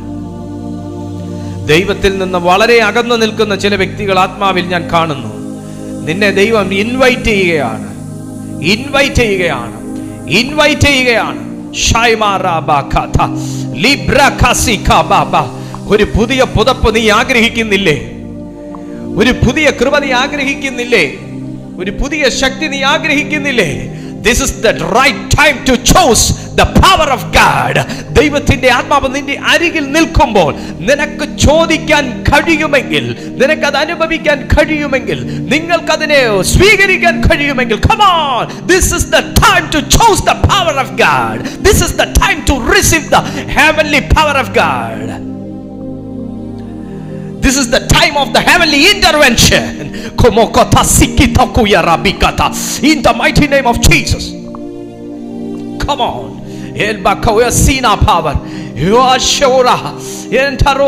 ദൈവത്തിൽ നിന്ന് വളരെ അകന്നു നിൽക്കുന്ന ചില വ്യക്തികൾ ആത്മാവിൽ ഞാൻ കാണുന്നു നിന്നെ ദൈവം ഇൻവൈറ്റ് ചെയ്യുകയാണ് ഇൻവൈറ്റ് ചെയ്യുകയാണ് ഇൻവൈറ്റ് ചെയ്യുകയാണ് ഷൈമാറാബാഖാഥ, ലിബ്രഖസിഖാബാബ. ഒരു പുതിയ പുതപ്പ് നീ ആഗ്രഹിക്കുന്നില്ലേ ഒരു പുതിയ കൃപ നീ ആഗ്രഹിക്കുന്നില്ലേ ഒരു പുതിയ ശക്തി നീ ആഗ്രഹിക്കുന്നില്ലേ this is the right time to choose the power of God ദൈവത്തിന്റെ ആത്മാവ് നിന്റെ അരികിൽ നിൽക്കുമ്പോൾ നിനക്ക് ചോദിക്കാൻ കഴിയുമെങ്കിൽ നിനക്കത് അനുഭവിക്കാൻ കഴിയുമെങ്കിൽ നിങ്ങൾക്കതിനെ സ്വീകരിക്കാൻ കഴിയുമെങ്കിൽ come on this is the time to choose the power of God this is the time to receive the heavenly power of God This is the time of the heavenly intervention. Komokota sikitokuya rabikata. In the mighty name of Jesus. Come on. El bakoya sina power. You are shora. Entaro.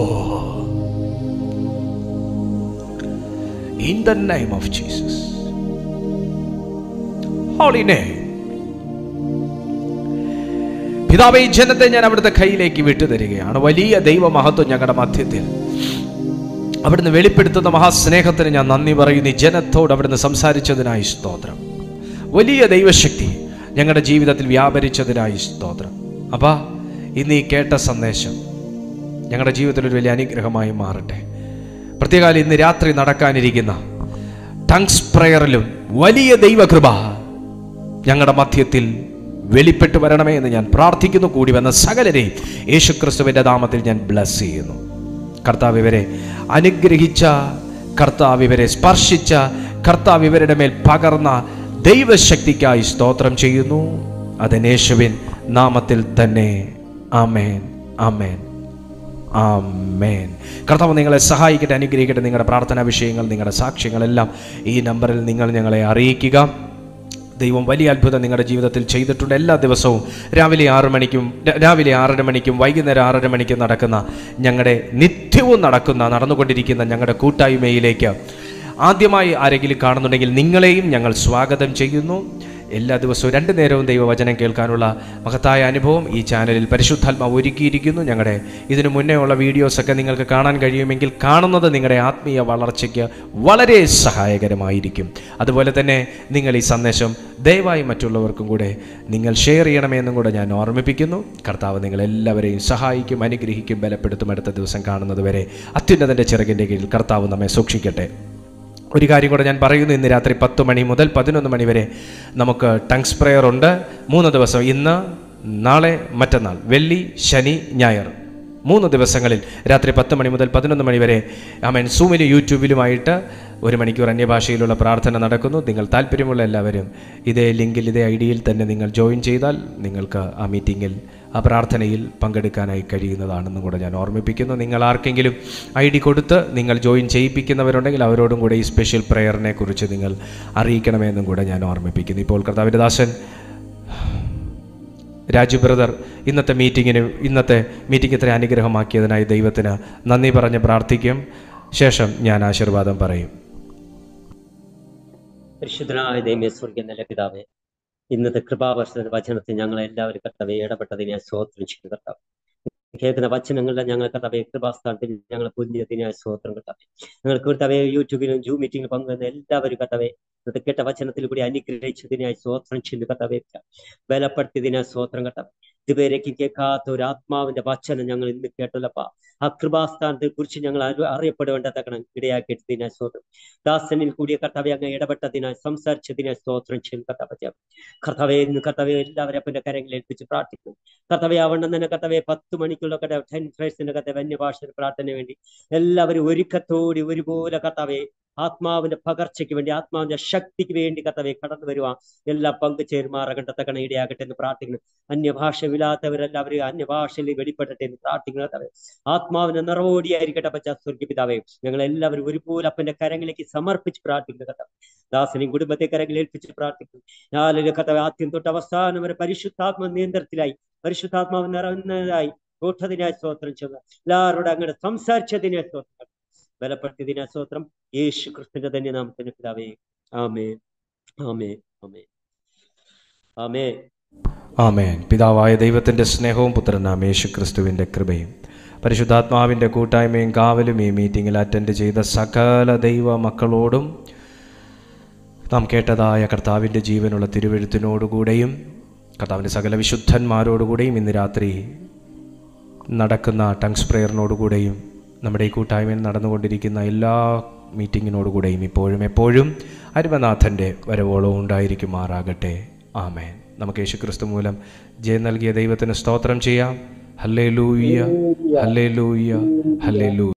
In the name of Jesus. Holy name. പിതാവേ ഈ ജനത്തെ ഞാൻ അവിടുത്തെ കയ്യിലേക്ക് വിട്ടുതരികയാണ് വലിയ ദൈവമഹത്വം ഞങ്ങളുടെ മധ്യത്തിൽ അവിടുന്ന് വെളിപ്പെടുത്തുന്ന മഹാസ്നേഹത്തിന് ഞാൻ നന്ദി പറയുന്നു ഈ ജനത്തോട് അവിടുന്ന് സംസാരിച്ചതിനായി സ്തോത്രം വലിയ ദൈവശക്തി ഞങ്ങളുടെ ജീവിതത്തിൽ വ്യാപരിച്ചതിനായി സ്തോത്രം അപ്പാ ഇന്ന് ഈ കേട്ട സന്ദേശം ഞങ്ങളുടെ ജീവിതത്തിൽ ഒരു വലിയ അനുഗ്രഹമായി മാറട്ടെ പ്രത്യേകാലം ഇന്ന് രാത്രി നടക്കാനിരിക്കുന്ന ടങ്സ് പ്രയറിലും വലിയ ദൈവകൃപ ഞങ്ങളുടെ മധ്യത്തിൽ വെളിപ്പെട്ട് വരണമേ എന്ന് ഞാൻ പ്രാർത്ഥിക്കുന്നു കൂടി വന്ന സകലരെയും യേശുക്രിസ്തുവിൻ്റെ നാമത്തിൽ ഞാൻ ബ്ലസ് ചെയ്യുന്നു കർത്താവ് ഇവരെ അനുഗ്രഹിച്ച കർത്താവ് ഇവരെ സ്പർശിച്ച കർത്താവ് ഇവരുടെ മേൽ പകർന്ന ദൈവശക്തിക്കായി സ്തോത്രം ചെയ്യുന്നു അതിനേശുവിൻ നാമത്തിൽ തന്നെ ആമേൻ ആമേൻ ആമേൻ കർത്താവ് നിങ്ങളെ സഹായിക്കട്ടെ അനുഗ്രഹിക്കട്ടെ നിങ്ങളുടെ പ്രാർത്ഥനാ വിഷയങ്ങൾ നിങ്ങളുടെ സാക്ഷ്യങ്ങളെല്ലാം ഈ നമ്പറിൽ നിങ്ങൾ ഞങ്ങളെ അറിയിക്കുക ദൈവം വലിയ അത്ഭുതം നിങ്ങളുടെ ജീവിതത്തിൽ ചെയ്തിട്ടുണ്ട് എല്ലാ ദിവസവും രാവിലെ ആറ് മണിക്കും ര- രാവിലെ ആറര മണിക്കും വൈകുന്നേരം ആറര മണിക്കും നടക്കുന്ന ഞങ്ങളുടെ നിത്യവും നടക്കുന്ന നടന്നുകൊണ്ടിരിക്കുന്ന ഞങ്ങളുടെ കൂട്ടായ്മയിലേക്ക് ആദ്യമായി ആരെങ്കിലും കാണുന്നുണ്ടെങ്കിൽ നിങ്ങളെയും ഞങ്ങൾ സ്വാഗതം ചെയ്യുന്നു എല്ലാ ദിവസവും രണ്ട് നേരവും ദൈവവചനം കേൾക്കാനുള്ള മഹത്തായ അനുഭവം ഈ ചാനലിൽ പരിശുദ്ധാത്മാവ് ഒരുക്കിയിരിക്കുന്നു ഞങ്ങളുടെ ഇതിനു മുന്നേ ഉള്ള വീഡിയോസൊക്കെ നിങ്ങൾക്ക് കാണാൻ കഴിയുമെങ്കിൽ കാണുന്നത് നിങ്ങളുടെ ആത്മീയ വളർച്ചയ്ക്ക് വളരെ സഹായകരമായിരിക്കും അതുപോലെ തന്നെ നിങ്ങൾ ഈ സന്ദേശം ദയവായി മറ്റുള്ളവർക്കും കൂടെ നിങ്ങൾ ഷെയർ ചെയ്യണമെന്നും കൂടെ ഞാൻ ഓർമ്മിപ്പിക്കുന്നു കർത്താവ് നിങ്ങളെല്ലാവരെയും സഹായിക്കും അനുഗ്രഹിക്കും ബലപ്പെടുത്തും അടുത്ത ദിവസം കാണുന്നത് വരെ അത്യുന്നതൻ്റെ ചിറകിൻ്റെ കീഴിൽ കർത്താവ് നമ്മെ സൂക്ഷിക്കട്ടെ ഒരു കാര്യം കൂടെ ഞാൻ പറയുന്നു ഇന്ന് രാത്രി പത്ത് മണി മുതൽ പതിനൊന്ന് മണി വരെ നമുക്ക് ടങ്സ് പ്രെയർ ഉണ്ട് മൂന്ന് ദിവസം ഇന്ന് നാളെ മറ്റന്നാൾ വെള്ളി ശനി ഞായർ മൂന്ന് ദിവസങ്ങളിൽ രാത്രി പത്ത് മണി മുതൽ പതിനൊന്ന് മണി വരെ ആമേൻ സൂമിലും യൂട്യൂബിലുമായിട്ട് ഒരു മണിക്കൂർ അന്യഭാഷയിലുള്ള പ്രാർത്ഥന നടക്കുന്നു നിങ്ങൾ താല്പര്യമുള്ള എല്ലാവരും ഇതേ ലിങ്കിൽ ഇതേ ഐ ഡിയിൽ തന്നെ നിങ്ങൾ ജോയിൻ ചെയ്താൽ നിങ്ങൾക്ക് ആ മീറ്റിങ്ങിൽ ആ പ്രാർത്ഥനയിൽ പങ്കെടുക്കാനായി കഴിയുന്നതാണെന്നും കൂടെ ഞാൻ ഓർമ്മിപ്പിക്കുന്നു നിങ്ങൾ ആർക്കെങ്കിലും ഐ ഡി കൊടുത്ത് നിങ്ങൾ ജോയിൻ ചെയ്യിപ്പിക്കുന്നവരുണ്ടെങ്കിൽ അവരോടും കൂടെ ഈ സ്പെഷ്യൽ പ്രെയറിനെ കുറിച്ച് നിങ്ങൾ അറിയിക്കണമെന്നും കൂടെ ഞാൻ ഓർമ്മിപ്പിക്കുന്നു ഇപ്പോൾ കർത്താവിൻ്റെ ദാസൻ രാജു ബ്രദർ ഇന്നത്തെ മീറ്റിങ്ങിന് ഇന്നത്തെ മീറ്റിംഗ് ഇത്ര അനുഗ്രഹമാക്കിയതിനായി ദൈവത്തിന് നന്ദി പറഞ്ഞ് പ്രാർത്ഥിക്കും ശേഷം ഞാൻ ആശീർവാദം പറയും പരിശുദ്ധനായ ദൈവമേ സ്വർഗീയ നല്ല പിതാവേ ഇന്നത്തെ കൃപാവർഷത്തിന്റെ വചനത്തിൽ ഞങ്ങൾ എല്ലാവരും കർത്തവെ ഇടപെട്ടതിനെ സ്വോത്രം ചെയ്യുന്നു കർത്താവ് കേൾക്കുന്ന വചനങ്ങളുടെ ഞങ്ങൾ കർത്തവെ കൃപാസ്ഥാനത്തിൽ ഞങ്ങൾ പുണ്യത്തിനായ സ്വോത്രം കർത്താവെ ഞങ്ങൾ കർത്തവെ യൂട്യൂബിലും ജൂം മീറ്റിംഗിലും പങ്കുവന്ന എല്ലാവരും കർത്തവെ ഇന്നത്തെ കേട്ട വചനത്തിൽ കൂടി അനുഗ്രഹിച്ചതിനായി സ്വോത്രം ചെയ്യുന്നു കർത്തവെ ബലപ്പെടുത്തിയതിനായി സ്വോത്രം കർത്താവെ ഇതുവരേക്ക് കേൾക്കാത്ത ഒരു ആത്മാവിന്റെ വചനം ഞങ്ങൾ ഇന്ന് കേട്ടല്ലപ്പ ആ കൃപാസ്ഥാനത്തെ കുറിച്ച് ഞങ്ങൾ അറിയ- അറിയപ്പെടേണ്ടതക്കണം ഇടയാക്കിയതിനായി സ്വോത്രം ദാസനിൽ കൂടിയ കർത്താവെ അങ്ങ് ഇടപെട്ടതിനായി സംസാരിച്ചതിനായി സ്തോത്രം ചെയ്യും കർത്താവ് കർത്താവെ ഇന്ന് കർത്താവെ എല്ലാവരും അപ്പന്റെ കരങ്ങളിൽ ഏൽപ്പിച്ച് പ്രാർത്ഥിക്കും കർത്താവെ ആവണ്ണം തന്നെ കർത്താവെ പത്ത് മണിക്കുള്ള കർത്താവ് ടെൻ ഫ്രൈസിന്റെ കർത്താവ് അന്യഭാഷ പ്രാർത്ഥന വേണ്ടി എല്ലാവരും ഒരുക്കത്തോടി ഒരുപോലെ കർത്താവെ ആത്മാവിന്റെ പകർച്ചയ്ക്ക് വേണ്ടി ആത്മാവിന്റെ ശക്തിക്ക് വേണ്ടി കർത്താവെ കടന്നു വരുവാൻ എല്ലാ പങ്കു ചേരുമാറകണ്ടത്തക്കണ ഇടയാകട്ടെ എന്ന് പ്രാർത്ഥിക്കുന്നു അന്യഭാഷയില്ലാത്തവരെല്ലാവരും അന്യഭാഷയിൽ വെളിപ്പെടട്ടെ എന്ന് പ്രാർത്ഥിക്കുന്നു കർത്താവെ ആത്മാവിന്റെ നിറവോടിയായിരിക്കട്ടെ പച്ച സ്വർഗപിതാവേ ഞങ്ങൾ എല്ലാവരും ഒരുപോലെ അപ്പന്റെ കരങ്ങളിലേക്ക് സമർപ്പിച്ച് പ്രാർത്ഥിക്കുന്നു കർത്താവ് ദാസനെയും കുടുംബത്തെ കരങ്ങളിൽ ഏൽപ്പിച്ച് പ്രാർത്ഥിക്കുന്നു ഞാനൊരു കഥ ആദ്യം തൊട്ട് അവസാനം വരെ പരിശുദ്ധാത്മ നിയന്ത്രണത്തിലായി പരിശുദ്ധാത്മാവ് നിറഞ്ഞതായി കൂട്ടതിനായി സ്തോത്രം ചെയ്യുക എല്ലാവരോടും അങ്ങനെ സംസാരിച്ചതിനെ സ്തോത്രം ബലപ്പെടുത്തിയതിനെ സ്തോത്രം യേശു ക്രിസ്തുവിന്റെ തന്നെ നാമത്തിന് പിതാവേ ആമേ ആമേ ആമേ ആമേ ആമേൻ പിതാവായ ദൈവത്തിൻ്റെ സ്നേഹവും പുത്രനാം യേശു ക്രിസ്തുവിൻ്റെ കൃപയും പരിശുദ്ധാത്മാവിൻ്റെ കൂട്ടായ്മയും കാവലും ഈ മീറ്റിങ്ങിൽ അറ്റൻഡ് ചെയ്ത സകല ദൈവ മക്കളോടും നാം കേട്ടതായ കർത്താവിൻ്റെ ജീവനുള്ള തിരുവെഴുത്തിനോടുകൂടെയും കർത്താവിൻ്റെ സകല വിശുദ്ധന്മാരോടുകൂടെയും ഇന്ന് രാത്രി നടക്കുന്ന ടങ്സ് പ്രെയറിനോടുകൂടെയും നമ്മുടെ ഈ കൂട്ടായ്മയിൽ നടന്നുകൊണ്ടിരിക്കുന്ന എല്ലാ മീറ്റിങ്ങിനോടുകൂടെയും ഇപ്പോഴും എപ്പോഴും അരുമനാഥൻ്റെ വരവോളവും ഉണ്ടായിരിക്കുമാറാകട്ടെ ആമേൻ നമുക്ക് യേശുക്രിസ്തു മൂലം ജയം നൽകിയ ദൈവത്തിന് സ്തോത്രം ചെയ്യാം ഹല്ലേ ലൂയ്യ ഹല്ലേ ലൂയ്യ ഹല്ലേ